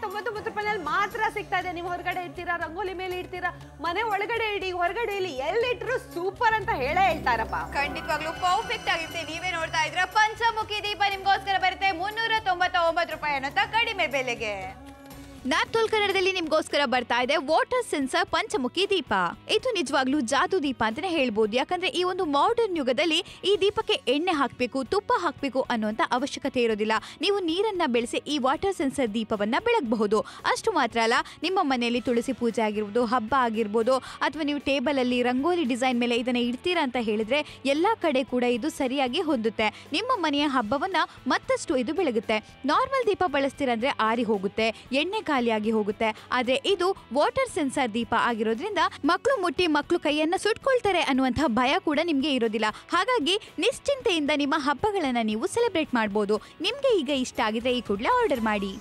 ತೊಂಬತ್ತೊಂಬತ್ತು ರೂಪಾಯಿನಲ್ಲಿ ಮಾತ್ರ ಸಿಗ್ತಾ ಇದೆ ನೀವು ಹೊರಗಡೆ ಇಡ್ತೀರಾ ರಂಗೋಲಿ ಮೇಲೆ ಇಡ್ತೀರಾ ಮನೆ ಒಳಗಡೆ ಇಡಿ ಹೊರಗಡೆ ಇಲ್ಲಿ ಎಲ್ಲಿಟ್ರು ಸೂಪರ್ ಅಂತ ಹೇಳೇ ಹೇಳ್ತಾರಪ್ಪ ಖಂಡಿತವಾಗ್ಲೂ ಪರ್ಫೆಕ್ಟ್ ಆಗಿರುತ್ತೆ ನೀವೇ ನೋಡ್ತಾ ಇದ್ರ ಪಂಚಮುಖಿ ದೀಪ ನಿಮ್ಗೋಸ್ಕರ ಬರುತ್ತೆ ಮುನ್ನೂರ ತೊಂಬತ್ತೊಂಬತ್ತು ರೂಪಾಯಿ ಅನ್ನೋಂತ ಕಡಿಮೆ ಬೆಲೆಗೆ ನ್ಯಾಪ್ತೋಲ್ ಕನ್ನಡದಲ್ಲಿ ನಿಮ್ಗೋಸ್ಕರ ಬರ್ತಾ ಇದೆ ವಾಟರ್ ಸೆನ್ಸರ್ ಪಂಚಮುಖಿ ದೀಪ ಇದು ನಿಜವಾಗ್ಲೂ ಜಾದು ದೀಪ ಅಂತಾನೆ ಹೇಳ್ಬೋದು ಯಾಕಂದ್ರೆ ಈ ಒಂದು ಮಾಡರ್ನ್ ಯುಗದಲ್ಲಿ ಈ ದೀಪಕ್ಕೆ ಎಣ್ಣೆ ಹಾಕ್ಬೇಕು ತುಪ್ಪ ಹಾಕ್ಬೇಕು ಅನ್ನುವಂತ ಅವಶ್ಯಕತೆ ಇರೋದಿಲ್ಲ ನೀವು ನೀರನ್ನ ಬೆಳೆಸಿ ಈ ವಾಟರ್ ಸೆನ್ಸರ್ ದೀಪವನ್ನ ಬೆಳಗಬಹುದು ಅಷ್ಟು ಮಾತ್ರ ಅಲ್ಲ ನಿಮ್ಮ ಮನೆಯಲ್ಲಿ ತುಳಸಿ ಪೂಜೆ ಆಗಿರ್ಬೋದು ಹಬ್ಬ ಆಗಿರ್ಬೋದು ಅಥವಾ ನೀವು ಟೇಬಲ್ ಅಲ್ಲಿ ರಂಗೋಲಿ ಡಿಸೈನ್ ಮೇಲೆ ಇದನ್ನ ಇಡ್ತೀರಾ ಅಂತ ಹೇಳಿದ್ರೆ ಎಲ್ಲಾ ಕಡೆ ಕೂಡ ಇದು ಸರಿಯಾಗಿ ಹೊಂದುತ್ತೆ ನಿಮ್ಮ ಮನೆಯ ಹಬ್ಬವನ್ನ ಮತ್ತಷ್ಟು ಇದು ಬೆಳಗುತ್ತೆ ನಾರ್ಮಲ್ ದೀಪ ಬಳಸ್ತೀರಂದ್ರೆ ಆರಿ ಹೋಗುತ್ತೆ ಎಣ್ಣೆ ಖಾಲಿಯಾಗಿ ಹೋಗುತ್ತೆ ಆದ್ರೆ ಇದು ವಾಟರ್ ಸೆನ್ಸರ್ ದೀಪ ಆಗಿರೋದ್ರಿಂದ ಮಕ್ಕಳು ಮುಟ್ಟಿ ಮಕ್ಕಳು ಕೈಯನ್ನ ಸುಟ್ಕೊಳ್ತಾರೆ ಅನ್ನುವಂತಹ ಭಯ ಕೂಡ ನಿಮ್ಗೆ ಇರೋದಿಲ್ಲ ಹಾಗಾಗಿ ನಿಶ್ಚಿಂತೆಯಿಂದ ನಿಮ್ಮ ಹಬ್ಬಗಳನ್ನ ನೀವು ಸೆಲೆಬ್ರೇಟ್ ಮಾಡ್ಬೋದು ನಿಮ್ಗೆ ಈಗ ಇಷ್ಟ ಆಗಿದ್ರೆ ಈ ಕೂಡಲೇ ಆರ್ಡರ್ ಮಾಡಿ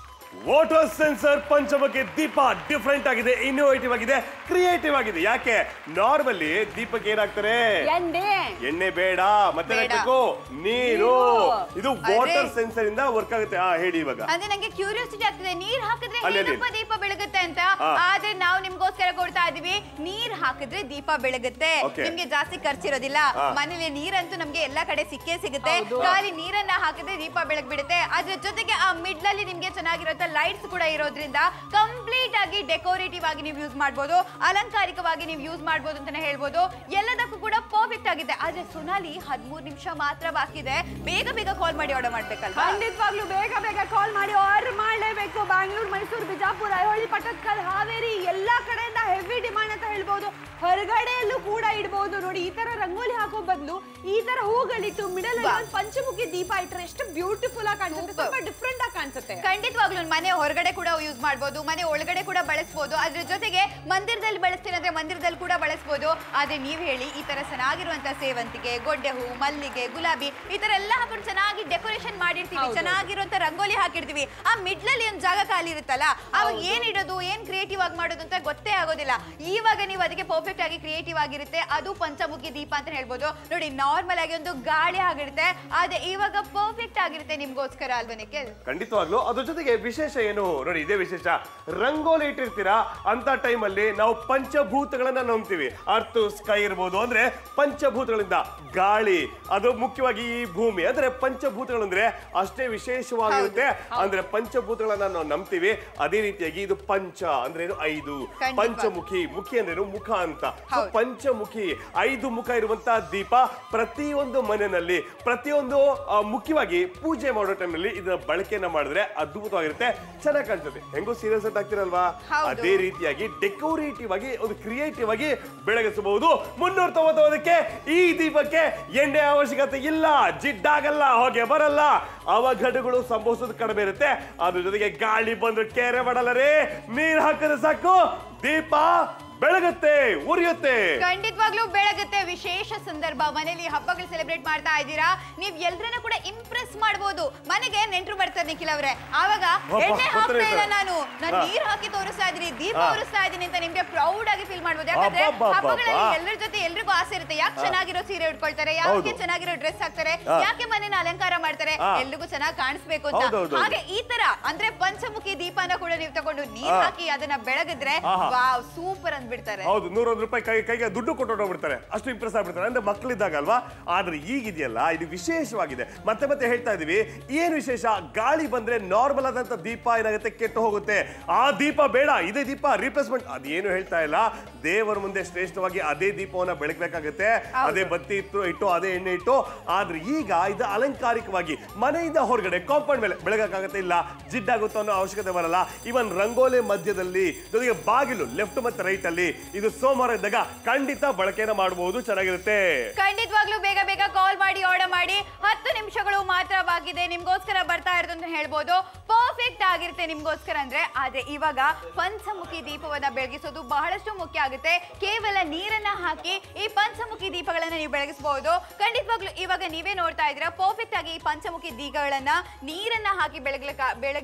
ವಾಟರ್ ಸೆನ್ಸರ್ ಪಂಚಮುಖಿ ದೀಪ ಡಿಫ್ರೆಂಟ್ ಆಗಿದೆ ಇನ್ನೋವೇಟಿವ್ ಆಗಿದೆ ಕ್ರಿಯೇಟಿವ್ ಆಗಿದೆ ಯಾಕೆ ನಾರ್ಮಲಿ ದೀಪಕ್ಕೆ ಏನಾಗ್ತಾರೆ ಎಣ್ಣೆ ಎಣ್ಣೆ ಬೇಡ ಮತ್ತೆ ಬೇಡ. ಹಾಕ್ಬೇಕು ನೀರು ನೀರು. ಇದು ಅರೆ. ವಾಟರ್ ಸೆನ್ಸರ್ ಇಂದ ವರ್ಕ್ ಆಗುತ್ತೆ ಆ ಹೇಳಿ ಇವಾಗ ಅಂದ್ರೆ ನಂಗೆ ಕ್ಯೂರಿಯಾಸಿಟಿ ಆಗ್ತದೆ ನೀರ್ ಹಾಕಿದ್ರೆ ಅಲ್ಲಿ, ಅಲ್ಲಿ. ಏನಪ್ಪ ದೀಪ ಬೆಳಗುತ್ತೆ ಅಂತ ಹಾ. ಆದ್ರೆ ನಾವು ನಿಮ್ಗೋಸ್ಕರ ಕೊಡ್ತಾ ಇದೀವಿ ನೀರ್ ಹಾಕಿದ್ರೆ ದೀಪ ಬೆಳಗುತ್ತೆ Okay. ನಿಮ್ಗೆ ಜಾಸ್ತಿ ಖರ್ಚಿರೋದಿಲ್ಲ ಹಾ. ಮನೇಲಿ ನೀರಂತೂ ನಮ್ಗೆ ಎಲ್ಲಾ ಕಡೆ ಸಿಕ್ಕೇ ಸಿಗುತ್ತೆ ಹೌದು. ಖಾಲಿ ನೀರನ್ನ ಹಾಕಿದ್ರೆ ದೀಪ ಬೆಳಗ್ ಬಿಡುತ್ತೆ ಅದ್ರ ಜೊತೆಗೆ ಆ ಮಿಡ್ಲಲ್ಲಿ ನಿಮ್ಗೆ ಚೆನ್ನಾಗಿರೋ ಲೈಟ್ಸ್ ಕೂಡ ಇರೋದ್ರಿಂದ ಕಂಪ್ಲೀಟ್ ಆಗಿ ಡೆಕೋರೇಟಿವ್ ಆಗಿ ನೀವು ಯೂಸ್ ಮಾಡ್ಬೋದು ಅಲಂಕಾರಿಕವಾಗಿ ನೀವು ಯೂಸ್ ಮಾಡ್ಬೋದು ಅಂತಾನೆ ಹೇಳ್ಬೋದು ಎಲ್ಲದಕ್ಕೂ ಕೂಡ ಪರ್ಫೆಕ್ಟ್ ಆಗಿದೆ ಆದ್ರೆ ಸೊನಾಲಿ ಹದಿಮೂರು ನಿಮಿಷ ಮಾತ್ರ ಬಾಕಿ ಇದೆ ಬೇಗ ಬೇಗ ಕಾಲ್ ಮಾಡಿ ಆರ್ಡರ್ ಮಾಡ್ಬೇಕಲ್ವಾ ಖಂಡಿತವಾಗ್ಲೂ ಬೇಗ ಬೇಗ ಕಾಲ್ ಮಾಡಿ ಆರ್ಡರ್ ಮಾಡಲೇಬೇಕು ಬ್ಯಾಂಗ್ಳೂರ್ ಮೈಸೂರು ಬಿಜಾಪುರ ಐಹೊಳಿ ಪಟ್ಟದಕಲ್ ಹಾವೇರಿ ಎಲ್ಲಾ ಕಡೆಯಿಂದ ಹೆವಿ ಡಿಮಾಂಡ್ ಅಂತ ಹೇಳ್ಬೋದು ಹೊರಗಡೆಯಲ್ಲೂ ಕೂಡ ಇಡ್ಬೋದು ನೋಡಿ ಈ ತರ ರಂಗೋಲಿ ಹಾಕೋ ಬದಲು ಈ ತರ ಹೂಗಳಿಟ್ಟು ಮಿಡಲ್ ವಾ. ಒಂದು ಪಂಚಮುಖಿ ದೀಪ ಇಟ್ರೆ ಎಷ್ಟು ಬ್ಯೂಟಿಫುಲ್ ಆಗಿ ಕಾಣಿಸುತ್ತೆ Super. ಸ್ವಲ್ಪ ಡಿಫ್ರೆಂಟ್ ಆಗಿ ಕಾಣಿಸುತ್ತೆ ಖಂಡಿತವಾಗ್ಲೂ ಮನೆ ಹೊರಗಡೆ ಕೂಡ ಯೂಸ್ ಮಾಡ್ಬೋದು ಮನೆ ಒಳಗಡೆ ಕೂಡ ಬಳಸ್ಬೋದು ಅದ್ರ ಜೊತೆಗೆ ಮಂದಿರದಲ್ಲಿ ಬಳಸ್ತೀರಂದ್ರೆ ಮಂದಿರದಲ್ಲಿ ಕೂಡ ಬಳಸ್ಬೋದು ಆದ್ರೆ ನೀವ್ ಹೇಳಿ ಈ ತರ ಚೆನ್ನಾಗಿರುವಂತ ಸೇವಂತಿಗೆ ಗೊಡ್ಡೆ ಹೂ ಮಲ್ಲಿಗೆ ಗುಲಾಬಿ ಈ ತರ ಎಲ್ಲ ಹಾಕೊಂಡು ಚೆನ್ನಾಗಿ ಡೆಕೋರೇಷನ್ ಮಾಡಿರ್ತೀವಿ ಹೌದು. ಚೆನ್ನಾಗಿರುವಂತ ರಂಗೋಲಿ ಹಾಕಿರ್ತೀವಿ ಆ ಮಿಡ್ಲಲ್ಲಿ ಒಂದು ಜಾಗ ಖಾಲಿ ಇರುತ್ತಲ್ಲ ಅವಾಗ ಹೌದು. ಏನ್ ಇಡೋದು ಏನ್ ಕ್ರಿಯೇಟಿವ್ ಆಗಿ ಮಾಡೋದು ಅಂತ ಗೊತ್ತೇ ಆಗೋದಿಲ್ಲ ಇವಾಗ ನೀವು ಅದಕ್ಕೆ ಪರ್ಫೆಕ್ಟ್ ಆಗಿ ಕ್ರಿಯೇಟಿವ್ ಆಗಿರುತ್ತೆ ಅದು ಪಂಚಮುಖಿ ದೀಪ ಅಂತ ಹೇಳ್ಬೋದು ನೋಡಿ ನಾರ್ಮಲ್ ಆಗಿ ಒಂದು ಗಾಳಿ ಆಗಿರುತ್ತೆ ಆದ್ರೆ ಇವಾಗ ಪರ್ಫೆಕ್ಟ್ ಆಗಿರುತ್ತೆ ನಿಮ್ಗೋಸ್ಕರ ಅಲ್ವಾ ನಿಖಿಲ್ ಖಂಡಿತವಾಗ್ಲು ಅದ್ರ ಜೊತೆಗೆ ವಿಶೇಷ ಏನು ನೋಡಿ ಇದೇ ವಿಶೇಷ ರಂಗೋಲಿ ಇಟ್ಟಿರ್ತೀರಾ ಅಂತ ಟೈಮಲ್ಲಿ ನಾವು ಪಂಚಭೂತಗಳನ್ನ ನಂಬ್ತೀವಿ ಅರ್ತ್ ಸ್ಕೈ ಇರ್ಬೋದು ಅಂದ್ರೆ ಪಂಚಭೂತಗಳಿಂದ ಗಾಳಿ ಅದು ಮುಖ್ಯವಾಗಿ ಈ ಭೂಮಿ ಅಂದ್ರೆ ಪಂಚಭೂತಗಳು ಅಂದ್ರೆ ಅಷ್ಟೇ ವಿಶೇಷವಾಗಿರುತ್ತೆ ಅಂದ್ರೆ ಪಂಚಭೂತಗಳನ್ನ ನಾವು ನಂಬ್ತೀವಿ ಅದೇ ರೀತಿಯಾಗಿ ಇದು ಪಂಚ ಅಂದ್ರೆ ಏನು ಐದು ಖಂಡಿತ. ಪಂಚಮುಖಿ ಮುಖಿ ಅಂದ್ರೆ ಏನು ಮುಖ ಅಂತ So, ಹೌದು. ಪಂಚಮುಖಿ ಐದು ಮುಖ ಇರುವಂತಹ ದೀಪ ಪ್ರತಿಯೊಂದು ಮನೆಯಲ್ಲಿ ಪ್ರತಿಯೊಂದು ಆ, ಮುಖ್ಯವಾಗಿ ಪೂಜೆ ಮಾಡೋ ಟೈಮಲ್ಲಿ ಇದನ್ನ ಬಳಕೆಯನ್ನ ಮಾಡಿದ್ರೆ ಅದ್ಭುತವಾಗಿರುತ್ತೆ ಚೆನ್ನಾಗಿ ಕಾಣಿಸುತ್ತೆ ಹೆಂಗೋ ಸೀರಿಯಸ್ ಸೆಟ್ ಆಗ್ತಿರಲ್ವಾ ಹೌದು. ಅದೇ ರೀತಿಯಾಗಿ ಡೆಕೋರೇಟಿವ್ ಆಗಿ ಒಂದು ಕ್ರಿಯೇಟಿವ್ ಆಗಿ ಬೆಳಗಿಸಬಹುದು ಮುನ್ನೂರ ತೊಂಬತ್ತೊಂದಕ್ಕೆ ಈ ದೀಪಕ್ಕೆ ಎಣ್ಣೆ ಅವಶ್ಯಕತೆ ಇಲ್ಲ ಜಿಡ್ಡಾಗಲ್ಲ ಹೊಗೆ ಬರಲ್ಲ ಅವಘಡಗಳು ಸಂಭವಿಸೋದು ಕಡಿಮೆ ಇರುತ್ತೆ ಅದ್ರ ಜೊತೆಗೆ ಗಾಳಿ ಬಂದ್ರೆ ಕೇರೆ ಮಾಡಲ್ಲ ರೀ ನೀರ್ ಹಾಕಿದ್ರೆ ಸಾಕು ದೀಪ ಬೆಳಗುತ್ತೆ ಉರಿಯುತ್ತೆ ಖಂಡಿತವಾಗ್ಲೂ ಬೆಳಗುತ್ತೆ ವಿಶೇಷ ಸಂದರ್ಭ ಮನೇಲಿ ಹಬ್ಬಗಳು ಸೆಲೆಬ್ರೇಟ್ ಮಾಡ್ತಾ ಇದ್ದೀರಾ ನೀವ್ ಎಲ್ರನ್ನ ಕೂಡ ಇಂಪ್ರೆಸ್ ಮಾಡಬಹುದು ಮನೆಗೆ ನೆಂಟರು ಬರ್ತಾರೆ ನಿಖಿಲ್ ಅವ್ರೆ ಆವಾಗ ಅಬ್ಬಾ, ಎಣ್ಣೆ ಹಾಕ್ತಾ ಬರ್ತಾರೆ ಇಲ್ಲ ಸರ್. ನಾನು ನಾನು ಹಾ. ನೀರ್ ಹಾಕಿ ತೋರಿಸ್ತಾ ಇದೀನಿ ದೀಪ ಹಾ. ಉರಿಸ್ತಾ ಇದೀನಿ ಅಂತ ನಿಮ್ಗೆ ಪ್ರೌಡ್ ಆಗಿ ಫೀಲ್ ಮಾಡ್ಬೋದು ಯಾಕಂದ್ರೆ ಅಬ್ಬಬ್ಬಬ್ಬಬ್ಬಾ. ಹಬ್ಬಗಳಲ್ಲಿ ಎಲ್ಲರ ಜೊತೆ ಎಲ್ರಿಗೂ ಆಸೆ ಇರುತ್ತೆ ಯಾಕೆ ಚೆನ್ನಾಗಿರೋ ಸೀರೆ ಉಟ್ಕೊಳ್ತಾರೆ ಯಾಕೆ ಹೌದು. ಚೆನ್ನಾಗಿರೋ ಡ್ರೆಸ್ ಹಾಕ್ತಾರೆ ಹಾ. ಯಾಕೆ ಮನೇನ ಅಲಂಕಾರ ಮಾಡ್ತಾರೆ ಹಾ. ಎಲ್ರಿಗೂ ಚೆನ್ನಾಗಿ ಕಾಣಿಸ್ಬೇಕು ಅಂತ ಹೌದು, ಹೌದು, ಹಾಗೆ ಈ ತರ ಅಂದ್ರೆ ಪಂಚಮುಖಿ ದೀಪನ ಕೂಡ ನೀವು ತಗೊಂಡು ನೀರ್ ಹಾ. ಹಾಕಿ ಅದನ್ನ ಬೆಳಗಿದ್ರೆ ಆಹಾ. ವಾವ್ ಸೂಪರ್ ಅಂದ್ಬಿಡ್ತಾರೆ ಹೌದು ನೂರೊಂದು ರೂಪಾಯಿ ಕೈ ಕೈಗೆ ದುಡ್ಡು ಕೊಟ್ಟು ಹೋಗ್ಬಿಡ್ತಾರೆ ಅಷ್ಟು ಇಂಪ್ರೆಸ್ ಆಗ್ಬಿಡ್ತಾರೆ ಅಂದ್ರೆ ಮಕ್ಕಳಿದ್ದಾಗ ಅಲ್ವಾ ಆದ್ರೆ ಈಗಿದೆಯಲ್ಲ ಇದು ವಿಶೇಷವಾಗಿದೆ ಮತ್ತೆ ಮತ್ತೆ ಹೇಳ್ತಾ ಇದೀವಿ ಏನ್ ವಿಶೇಷ ಗಾಳಿ ಬಂದ್ರೆ ನಾರ್ಮಲ್ ಆದಂತ ದೀಪ ಏನಾಗುತ್ತೆ ಕೆಟ್ಟು ಹೋಗುತ್ತೆ ಆ ದೀಪ ಬೇಡ ಇದೇ ದೀಪ ರಿಪ್ಲೇಸ್ಮೆಂಟ್ ಅದೇನು ಹೇಳ್ತಾ ಇಲ್ಲ ದೇವರ ಮುಂದೆ ಶ್ರೇಷ್ಠವಾಗಿ ಅದೇ ದೀಪವನ್ನ ಬೆಳಗ್ಬೇಕಾಗುತ್ತೆ ಅದೇ ಬತ್ತಿ ಇಟ್ಟು ಇಟ್ಟು ಅದೇ ಎಣ್ಣೆ ಇಟ್ಟು ಆದ್ರೆ ಈಗ ಇದು ಅಲಂಕಾರಿಕವಾಗಿ ಮನೆಯಿಂದ ಹೊರಗಡೆ ಕಾಂಪೌಂಡ್ ಮೇಲೆ ಬೆಳಗಕ್ಕಾಗತ್ತೆ ಇಲ್ಲ ಜಿಡ್ಡಾಗುತ್ತೋ ಅನ್ನೋ ಅವಶ್ಯಕತೆ ಬರಲ್ಲ ಇವನ್ ರಂಗೋಲಿ ಮಧ್ಯದಲ್ಲಿ ಜೊತೆಗೆ ಬಾಗಿಲು ಲೆಫ್ಟ್ ಮತ್ತೆ ರೈಟ್ ಅಲ್ಲಿ ಇದು ಸೋಮವಾರ ಇದ್ದಾಗ ಖಂಡಿತ ಬಳಕೆನ ಮಾಡಬಹುದು ಚೆನ್ನಾಗಿರುತ್ತೆ ಖಂಡಿತವಾಗ್ಲೂ ಬೇಗ ಬೇಗ ಕಾಲ್ ಮಾಡಿ ಆರ್ಡರ್ ಮಾಡಿ ಹತ್ತು ನಿಮಿಷಗಳು ಮಾತ್ರ ಬಾಗಿದೆ ನಿಮ್ಗೋಸ್ಕರ ಬರ್ತಾ ಇರೋದು ಅಂತ ಹೇಳ್ಬೋದು ಪರ್ಫೆಕ್ಟ್ ಆಗಿರುತ್ತೆ ನಿಮ್ಗೋಸ್ಕರ ಅಂದ್ರೆ ಆದ್ರೆ ಇವಾಗ ಪಂಚಮುಖಿ ದೀಪವನ್ನ ಬೆಳಗಿಸೋದು ಬಹಳಷ್ಟು ಮುಖ್ಯ ಆಗುತ್ತೆ ಕೇವಲ ನೀರನ್ನ ಹಾಕಿ ಈ ಪಂಚಮುಖಿ ದೀಪಗಳನ್ನ ನೀವು ಬೆಳಗಿಸಬಹುದು ಖಂಡಿತವಾಗ್ಲೂ ಇವಾಗ ನೀವೇ ನೋಡ್ತಾ ಇದ್ದೀರಾ ಪರ್ಫೆಕ್ಟ್ ಆಗಿ ಈ ಪಂಚಮುಖಿ ದೀಪಗಳನ್ನ ನೀರನ್ನ ಹಾಕಿ ಬೆಳಗ್ಲಿಕ್ಕ ಬೆಳಗಿ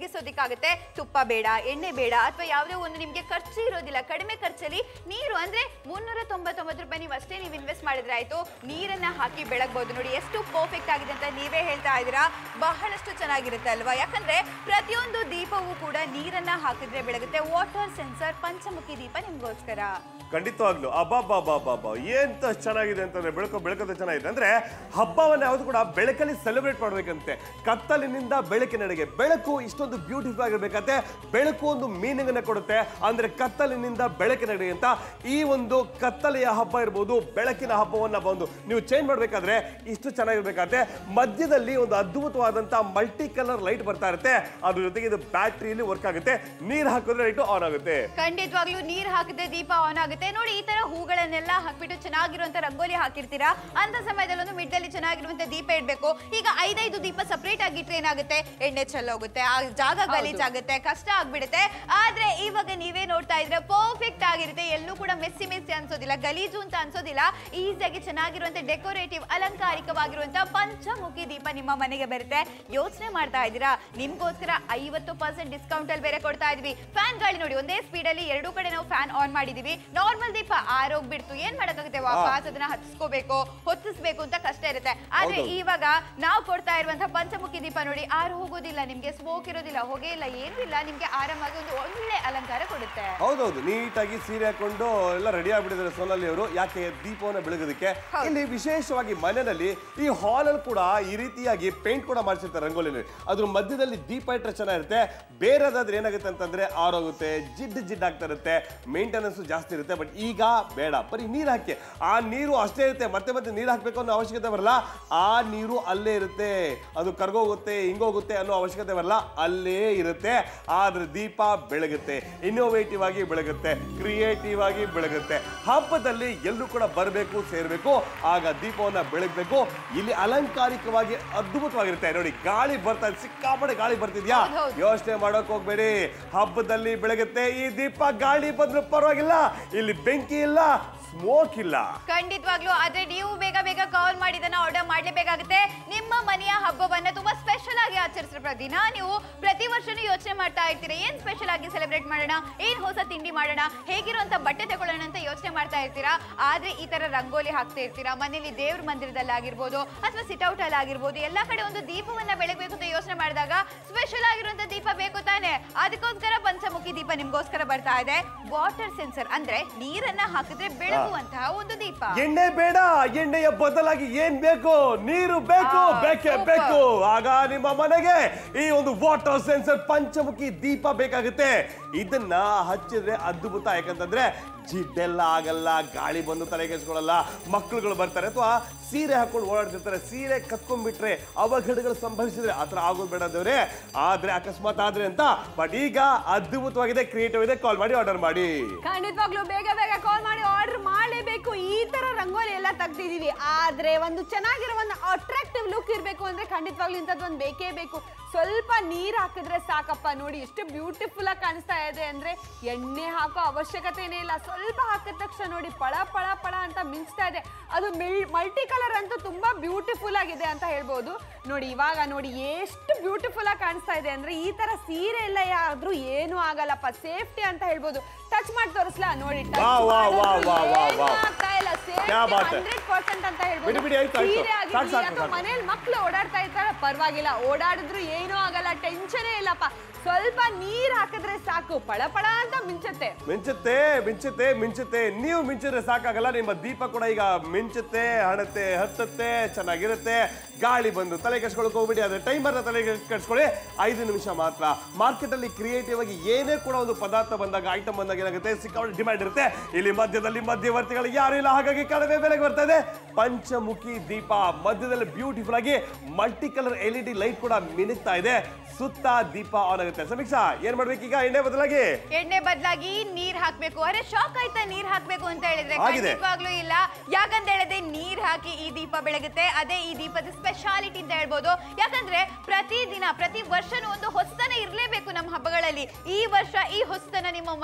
ಬೆಳಗಿಸೋದಿಕ್ಕಾಗುತ್ತೆ ತುಪ್ಪ ಬೇಡ ಎಣ್ಣೆ ಬೇಡ ಅಥವಾ ಯಾವುದೇ ಒಂದು ನಿಮ್ಗೆ ಖರ್ಚು ಇರೋದಿಲ್ಲ ಕಡಿಮೆ ಖರ್ಚಲ್ಲಿ ನೀರು ಅಂದ್ರೆ ಮುನ್ನೂರ ತೊಂಬತ್ತೊಂಬತ್ತು ರೂಪಾಯಿ ನೀವು ಅಷ್ಟೇ ನೀವು ಇನ್ವೆಸ್ಟ್ ಮಾಡಿದ್ರೆ ಆಯ್ತು ನೀರನ್ನ ಹಾಕಿ ಬೆಳಗ್ಬೋದು ನೋಡಿ ಎಷ್ಟು ಪರ್ಫೆಕ್ಟ್ ಆಗಿದೆ ಅಂತ ನೀವೇ ಹೇಳ್ತಾ ಇದ್ದೀರಾ ಬಹಳಷ್ಟು ಚೆನ್ನಾಗಿರುತ್ತೆ ಅಲ್ವಾ ಯಾಕಂದ್ರೆ ಪ್ರತಿಯೊಂದು ದೀಪವೂ ಕೂಡ ನೀರನ್ನ ಹಾಕಿದ್ರೆ ಬೆಳಗುತ್ತೆ ವಾಟರ್ ಸೆನ್ಸರ್ ಪಂಚಮುಖಿ ದೀಪ ನಿಮ್ಗೋಸ್ಕರ ಖಂಡಿತವಾಗ್ಲು ಅಬ್ಬಬ್ಬಬ್ಬಬ್ಬ ಎಂತ ಚೆನ್ನಾಗಿದೆ ಅಂತಂದ್ರೆ ಬೆಳಕು ಬೆಳಕದ ಚೆನ್ನಾಗಿದೆ ಅಂದ್ರೆ ಹಬ್ಬವನ್ನ ಯಾವುದು ಕೂಡ ಬೆಳಕಲ್ಲಿ ಸೆಲೆಬ್ರೇಟ್ ಮಾಡ್ಬೇಕಂತೆ ಕತ್ತಲಿನಿಂದ ಬೆಳಕಿನೆಡೆಗೆ ಬೆಳಕು ಇಷ್ಟೊಂದು ಬ್ಯೂಟಿಫುಲ್ ಆಗಿರ್ಬೇಕಂತೆ ಬೆಳಕು ಒಂದು ಮೀನಿಂಗ್ ಅನ್ನ ಕೊಡುತ್ತೆ ಅಂದ್ರೆ ಕತ್ತಲಿನಿಂದ ಬೆಳಕಿನೆಡೆಗೆ ಅಂತ ಈ ಒಂದು ಕತ್ತಲೆಯ ಹಬ್ಬ ಇರ್ಬೋದು ಬೆಳಕಿನ ಹಬ್ಬವನ್ನ ಬಂದು ನೀವು ಚೇಂಜ್ ಮಾಡ್ಬೇಕಾದ್ರೆ ಇಷ್ಟು ಚೆನ್ನಾಗಿರ್ಬೇಕಾದ್ರೆ ಮಧ್ಯದಲ್ಲಿ ಒಂದು ಅದ್ಭುತವಾದಂತ ಮಲ್ಟಿ ಕಲರ್ ಲೈಟ್ ಬರ್ತಾ ಇರುತ್ತೆ ಅದ್ರ ಜೊತೆಗೆ ಇದು ಬ್ಯಾಟ್ರಿಯಲ್ಲಿ ವರ್ಕ್ ಆಗುತ್ತೆ ನೀರ್ ಹಾಕಿದ್ರೆ ಲೈಟ್ ಆನ್ ಆಗುತ್ತೆ ಖಂಡಿತವಾಗ್ಲೂ ನೀರ್ ಹಾಕಿದ್ರೆ ದೀಪ ಆನ್ ಆಗುತ್ತೆ ನೋಡಿ ಈ ತರ ಹೂಗಳನ್ನೆಲ್ಲ ಹಾಕ್ಬಿಟ್ಟು ಚೆನ್ನಾಗಿರುವಂತ ರಂಗೋಲಿ ಹಾಕಿರ್ತೀರಾ ಅಂತ ಸಮಯದಲ್ಲಿ ಒಂದು ಮಿಡ್ಡಲ್ಲಿ ಚೆನ್ನಾಗಿರುವಂತ ದೀಪ ಇಡ್ಬೇಕು ಈಗ ಐದೈದು ದೀಪ ಸಪರೇಟ್ ಆಗಿಟ್ರೆ ಏನಾಗುತ್ತೆ ಎಣ್ಣೆ ಚೆಲ್ಲೋಗುತ್ತೆ ಆ ಜಾಗ ಗಲೀಜಾಗುತ್ತೆ ಕಷ್ಟ ಆಗ್ಬಿಡುತ್ತೆ ಆದ್ರೆ ಇವಾಗ ನೀವೇ ನೋಡ್ತಾ ಇದ್ರೆ ಪರ್ಫೆಕ್ಟ್ ಆಗಿರುತ್ತೆ ಎಲ್ಲೂ ಕೂಡ ಮೆಸ್ಸಿ ಮೆಸ್ಸಿ ಅನ್ಸೋದಿಲ್ಲ ಗಲೀಜು ಅಂತ ಅನ್ಸೋದಿಲ್ಲ ಈಸಿಯಾಗಿ ಚೆನ್ನಾಗಿರುವಂತ ಡೆಕೋರೇಟಿವ್ ಅಲಂಕಾರಿಕವಾಗಿರುವಂತ ಪಂಚಮುಖಿ ದೀಪ ನಿಮ್ಮ ಮನೆಗೆ ಬರುತ್ತೆ ಯೋಚನೆ ಮಾಡ್ತಾ ಇದ್ದೀರಾ ನಿಮ್ಗೋಸ್ಕರ ಐವತ್ತು ಪರ್ಸೆಂಟ್ ಡಿಸ್ಕೌಂಟ್ ಅಲ್ಲಿ ಬೇರೆ ಕೊಡ್ತಾ ಇದೀವಿ ಫ್ಯಾನ್ ಗಾಳಿ ನೋಡಿ ಒಂದೇ ಸ್ಪೀಡ್ ಅಲ್ಲಿ ಎರಡೂ ಕಡೆ ನಾವು ಫ್ಯಾನ್ ಆನ್ ಮಾಡಿದೀವಿ ನಾರ್ಮಲ್ ದೀಪ ಆರೋಗ್ಬಿಡ್ತು ಏನ್ ಮಾಡಕ್ಕಾಗುತ್ತೆ ವಾಪಸ್ ಅದನ್ನ ಹಚ್ಕೋಬೇಕು ಹೊತ್ತಿಸ್ಬೇಕು ಅಂತ ಕಷ್ಟ ಇರುತ್ತೆ ಆದ್ರೆ ಹೌದು. ಇವಾಗ ನಾವು ಕೊಡ್ತಾ ಇರುವಂತಹ ಪಂಚಮುಖಿ ದೀಪ ನೋಡಿ ಆರು ಹೋಗೋದಿಲ್ಲ ನಿಮ್ಗೆ ಸ್ಮೋಕ್ ಇರೋದಿಲ್ಲ ಹೊಗೆ ಇಲ್ಲ ಏನೂ ಇಲ್ಲ ನಿಮ್ಗೆ ಆರಾಮಾಗಿ ಒಂದು ಒಳ್ಳೆ ಅಲಂಕಾರ ಕೊಡುತ್ತೆ ಹೌದೌದು ನೀಟಾಗಿ ಸೀರೆ ಹಾಕೊಂಡು ಎಲ್ಲ ರೆಡಿ ಆಗ್ಬಿಟ್ಟಿದ್ದಾರೆ ಸೋನಾಲಿ ಅವರು ಯಾಕೆ ದೀಪವನ್ನು ಬೆಳಗೋದಕ್ಕೆ ಹೌದು. ಇಲ್ಲಿ ವಿಶೇಷವಾಗಿ ಮನೆಯಲ್ಲಿ ಈ ಹಾಲ್ ಅಲ್ಲಿ ಕೂಡ ಈ ರೀತಿಯಾಗಿ ಪೇಂಟ್ ಕೂಡ ಮಾಡಿಸಿರ್ತಾರೆ ರಂಗೋಲಿನಲ್ಲಿ ಅದ್ರ ಮಧ್ಯದಲ್ಲಿ ದೀಪ ಇಟ್ಟರೆ ಚೆನ್ನಾಗಿರುತ್ತೆ ಬೇರೆದಾದ್ರೆ ಏನಾಗುತ್ತೆ ಅಂತಂದ್ರೆ ಆರೋಗುತ್ತೆ ಜಿಡ್ ಜಿಡ್ ಆಗ್ತಾ ಇರುತ್ತೆ ಮೇಂಟೆನೆನ್ಸ್ ಜಾಸ್ತಿ ಇರುತ್ತೆ ಬಟ್ ಈಗ ಬೇಡ ಬರೀ ನೀರು ಹಾಕಿ ಆ ನೀರು ಅಷ್ಟೇ ಇರುತ್ತೆ ಮತ್ತೆ ಮತ್ತೆ ನೀರು ಹಾಕ್ಬೇಕು ಅನ್ನೋ ಅವಶ್ಯಕತೆ ಬರಲ್ಲ ಆ ನೀರು ಅಲ್ಲೇ ಇರುತ್ತೆ ಅದು ಕರ್ಗೋಗುತ್ತೆ ಹಿಂಗೋಗುತ್ತೆ ಅನ್ನೋ ಅವಶ್ಯಕತೆ ಬರಲ್ಲ ಅಲ್ಲೇ ಇರುತ್ತೆ ಆದ್ರೆ ದೀಪ ಬೆಳಗುತ್ತೆ ಇನ್ನೋವೇಟಿವ್ ಆಗಿ ಬೆಳಗುತ್ತೆ ಕ್ರಿಯೇಟಿವ್ ಆಗಿ ಬೆಳಗುತ್ತೆ ಹಬ್ಬದಲ್ಲಿ ಎಲ್ಲರೂ ಕೂಡ ಬರಬೇಕು ಸೇರ್ಬೇಕು ಆಗ ದೀಪವನ್ನ ಬೆಳಗ್ಬೇಕು ಇಲ್ಲಿ ಅಲಂಕಾರಿಕವಾಗಿ ಅದ್ಭುತವಾಗಿರುತ್ತೆ ನೋಡಿ ಗಾಳಿ ಬರ್ತಾ ಇದೆ ಸಿಕ್ಕಾಪಟ್ಟೆ ಗಾಳಿ ಬರ್ತಿದ್ಯಾ ಹೌದ್ ಹೌದ್. ಯೋಚನೆ ಮಾಡೋಕ್ ಹೋಗ್ಬೇಡಿ ಹಬ್ಬದಲ್ಲಿ ಬೆಳಗುತ್ತೆ ಈ ದೀಪ ಗಾಳಿ ಬಂದ್ರು ಪರವಾಗಿಲ್ಲ ಇಲ್ಲಿ ಬೆಂಕಿ ಇಲ್ಲ ಸ್ಮೋಕ್ ಇಲ್ಲ ಖಂಡಿತವಾಗ್ಲೂ ಆದ್ರೆ ನೀವು ಬೇಗ ಬೇಗ ಕಾಲ್ ಮಾಡಿ ಇದನ್ನ ಆರ್ಡರ್ ಮಾಡ್ಲೇಬೇಕಾಗುತ್ತೆ ನಿಮ್ಮ ಮನೆಯ ಹಬ್ಬವನ್ನ ತುಂಬಾ ಸ್ಪೆಷಲ್ ಆಗಿ ಆಚರಿಸ್ರೆ ದಿನ ನೀವು ಪ್ರತಿ ವರ್ಷನೂ ಯೋಚನೆ ಮಾಡ್ತಾ ಇರ್ತೀರಾ ಏನ್ ಸ್ಪೆಷಲ್ ಆಗಿ ಸೆಲೆಬ್ರೇಟ್ ಮಾಡೋಣ ಏನ್ ಹೊಸ ತಿಂಡಿ ಮಾಡೋಣ ಹೇಗಿರುವಂತ ಬಟ್ಟೆ ತಗೊಳ್ಳೋಣ ಅಂತ ಯೋಚನೆ ಮಾಡ್ತಾ ಇರ್ತೀರಾ ಆದ್ರೆ ಈ ತರ ರಂಗೋಲಿ ಹಾಕ್ತಾ ಇರ್ತೀರಾ ಮನೇಲಿ ದೇವ್ರ ಮಂದಿರದಲ್ಲಿ ಆಗಿರ್ಬೋದು ಅಥವಾ ಸಿಟ್ಔಟ್ ಅಲ್ಲಿ ಆಗಿರ್ಬೋದು ಎಲ್ಲಾ ಕಡೆ ಒಂದು ದೀಪವನ್ನ ಬೆಳಗ್ಬೇಕು ಅಂತ ಯೋಚನೆ ಮಾಡಿದಾಗ ಸ್ಪೆಷಲ್ ಆಗಿರುವಂತ ದೀಪ ಬೇಕು ತಾನೆ ಅದಕ್ಕೋಸ್ಕರ ಪಂಚಮುಖಿ ದೀಪ ನಿಮ್ಗೋಸ್ಕರ ಬರ್ತಾ ಇದೆ ವಾಟರ್ ಸೆನ್ಸರ್ ಅಂದ್ರೆ ನೀರನ್ನ ಹಾಕಿದ್ರೆ ಬೆಳಗುವಂತಹ ಒಂದು ದೀಪ ಎಣ್ಣೆ ಬೇಡ ಎಣ್ಣೆಯ ಬದಲಾಗಿ ಏನ್ ಬೇಕು ನೀರು ಬೇಕು ಆ, ಬೇಕೇ super. ಬೇಕು ಆಗ ನಿಮ್ಮ ಮನೆಗೆ ಈ ಒಂದು ವಾಟರ್ ಸೆನ್ಸರ್ ಪಂಚಮುಖಿ ದೀಪ ಬೇಕಾಗುತ್ತೆ ಇದನ್ನ ಹಚ್ಚಿದ್ರೆ ಅದ್ಭುತ ಯಾಕಂತಂದ್ರೆ ಜಿಡ್ಡೆಲ್ಲ ಆಗಲ್ಲ ಗಾಳಿ ಬಂದು ತಲೆ ಕೆಡ್ಸ್ಕೊಳ್ಳಲ್ಲ ಮಕ್ಕಳುಗಳು ಬರ್ತಾರೆ ಅಥವಾ ಸೀರೆ ಹಾಕೊಂಡು ಓಡಾಡ್ತಿರ್ತಾರೆ ಸೀರೆ ಕತ್ಕೊಂಡ್ಬಿಟ್ರೆ ಅವಘಡಗಳು ಸಂಭವಿಸಿದ್ರೆ ಆತರ ಆಗೋದು ಬೇಡ ದೇವ್ರೆ ಆದ್ರೆ ಅಕಸ್ಮಾತ್ ಆದ್ರೆ ಅಂತ ಬಟ್ ಈಗ ಅದ್ಭುತವಾಗಿದೆ ಕ್ರಿಯೇಟಿವ್ ಇದೆ ಕಾಲ್ ಮಾಡಿ ಆರ್ಡರ್ ಮಾಡಿ ಖಂಡಿತವಾಗ್ಲೂ ಬೇಗ ಬೇಗ ಕಾಲ್ ಮಾಡಿ ಆರ್ಡರ್ ಮಾಡಲೇಬೇಕು ಈ ತರ ರಂಗೋಲಿ ಎಲ್ಲ ತೆಗ್ದಿದೀವಿ ಆದ್ರೆ ಒಂದು ಚೆನ್ನಾಗಿರೋ ಒಂದು ಅಟ್ರಾಕ್ಟಿವ್ ಲುಕ್ ಇರಬೇಕು ಅಂದ್ರೆ ಖಂಡಿತವಾಗ್ಲೂ ಇಂಥದ್ದು ಒಂದು ಬೇಕೇ ಬೇಕು ಸ್ವಲ್ಪ ನೀರ್ ಹಾಕಿದ್ರೆ ಸಾಕಪ್ಪ ನೋಡಿ ಎಷ್ಟು ಬ್ಯೂಟಿಫುಲ್ ಆಗಿ ಕಾಣಿಸ್ತಾ ಇದೆ ಅಂದ್ರೆ ಎಣ್ಣೆ ಹಾಕೋ ಅವಶ್ಯಕತೆನೇ ಇಲ್ಲ ಸ್ವಲ್ಪ ಹಾಕಿದ ತಕ್ಷಣ ನೋಡಿ ಪಳ ಪಳ ಪಳ ಅಂತ ಮಿಂಚ್ತಾ ಇದೆ ಅದು ಮಲ್ಟಿ ಕಲರ್ ಅಂತೂ ತುಂಬಾ ಬ್ಯೂಟಿಫುಲ್ ಆಗಿದೆ ಅಂತ ಹೇಳ್ಬೋದು ನೋಡಿ ಇವಾಗ ನೋಡಿ ಎಷ್ಟು ಬ್ಯೂಟಿಫುಲ್ ಆಗಿ ಕಾಣಿಸ್ತಾ ಇದೆ ಅಂದ್ರೆ ಈ ತರ ಸೀರೆ ಎಲ್ಲ ಆದ್ರೂ ಏನು ಆಗಲ್ಲಪ್ಪ ಸೇಫ್ಟಿ ಅಂತ ಹೇಳ್ಬೋದು ಟಚ್ ಮಾಡಿ ತೋರಿಸ್ಲಾ ನೋಡಿ touch ವಾಹ್, ವಾಹ್, ಮಾಡಿದ್ರು ವಾಹ್, ವಾಹ್, ಏನೂ ವಾಹ್. ಆಗ್ತಾ ಇಲ್ಲ ಕ್ಯಾ ಬಾತ್ ಹೈ. ಹಂಡ್ರೆಡ್ ಪರ್ಸೆಂಟ್ ಅಂತ ಬಿಡಿ, ಹೇಳ್ಬೋದು ಬಿಡಿ, ಆಯ್ತು, ಆಯ್ತು. ಸೀರೆ ಸಾಕು, ಆಗಿರ್ಲಿ ಸಾಕು, ಅಥವಾ ಸಾಕು. ಮನೇಲಿ ಮಕ್ಳು ಓಡಾಡ್ತಾ ಇರ್ತಾರ ಪರವಾಗಿಲ್ಲ ಓಡಾಡಿದ್ರು ಏನೂ ಆಗಲ್ಲ ಟೆನ್ಷನೇ ಇಲ್ಲಪ್ಪ ಸ್ವಲ್ಪ ನೀರ್ ಹಾಕಿದ್ರೆ ಸಾಕು ಪಳ ಪಳ ಅಂತ ಮಿಂಚತ್ತೆ ಮಿಂಚುತ್ತೆ ಮಿಂಚುತ್ತೆ ಮಿಂಚುತ್ತೆ ನೀವು ಮಿಂಚಿದ್ರೆ ಸಾಕಾಗಲ್ಲ ನಿಮ್ಮ ದೀಪ ಕೂಡ ಈಗ ಮಿಂಚುತ್ತೆ ಹಣತೆ ಹತ್ತುತ್ತೆ ಚೆನ್ನಾಗಿರುತ್ತೆ ಗಾಳಿ ಬಂದು ತಲೆ ಕೆಡ್ಸ್ಕೊಳಕ್ ಹೋಗ್ಬಿಡಿ ಆದ್ರೆ ಟೈಮರ್ನ ತಲೆ ಕೆಡ್ಸ್ಕೊಳ್ಳಿ ಐದು ನಿಮಿಷ ಮಾತ್ರ ಮಾರ್ಕೆಟ್ ಅಲ್ಲಿ ಕ್ರಿಯೇಟಿವ್ ಆಗಿ ಏನೇ ಕೂಡ ಒಂದು ಪದಾರ್ಥ ಬಂದಾಗ ಐಟಮ್ ಬಂದಾಗ ಏನಾಗುತ್ತೆ ಸಿಕ್ಕಾಪಟ್ಟೆ ಡಿಮ್ಯಾಂಡ್ ಇರುತ್ತೆ ಇಲ್ಲಿ ಮಧ್ಯದಲ್ಲಿ ಮಧ್ಯವರ್ತಿಗಳು ಯಾರು ಇಲ್ಲ ಹಾಗಾಗಿ ಕಡಿಮೆ ಬೆಲೆಗೆ ಬರ್ತಾ ಇದೆ ಪಂಚಮುಖಿ ದೀಪ ಮಧ್ಯದಲ್ಲಿ ಬ್ಯೂಟಿಫುಲ್ ಆಗಿ multi colour L E D light ಕೂಡ ಮಿನುಗ್ತಾ ಇದೆ ಸುತ್ತ ದೀಪ ಆನ್ ಆಗುತ್ತೆ ಸಮೀಕ್ಷಾ ಏನ್ ಮಾಡ್ಬೇಕೀಗ ಎಣ್ಣೆ ಬದಲಾಗಿ ಎಣ್ಣೆ ಬದಲಾಗಿ ನೀರ್ ಹಾಕ್ಬೇಕು ಅರೆ ಶಾಕ್ ಆಯ್ತಾ ನೀರ್ ಹಾಕ್ಬೇಕು ಅಂತ ಹೇಳಿದ್ರೆ ಆಗಿದೆ. ಖಂಡಿತವಾಗ್ಲೂ ಇಲ್ಲ ಯಾಕಂತ ಹೇಳಿದ್ರೆ ನೀರ್ ಹಾಕಿ ಈ ದೀಪ ಬೆಳಗುತ್ತೆ ಅದೇ ಈ ದೀಪದ ಸ್ಪೆಷಾಲಿಟಿ ಅಂತ ಹೇಳ್ಬೋದು ಯಾಕಂದ್ರೆ ಪ್ರತಿ ದಿನ ಪ್ರತಿ ವರ್ಷನೂ ಒಂದು ಹೊಸತನ ಇರ್ಲೇಬೇಕು ನಮ್ಮ ಹಬ್ಬಗಳಲ್ಲಿ ಈ ವರ್ಷ ಈ ಹೊಸತನ ನಿಮ್ಮ ಮನೆಗೆ ತನ್ನಿ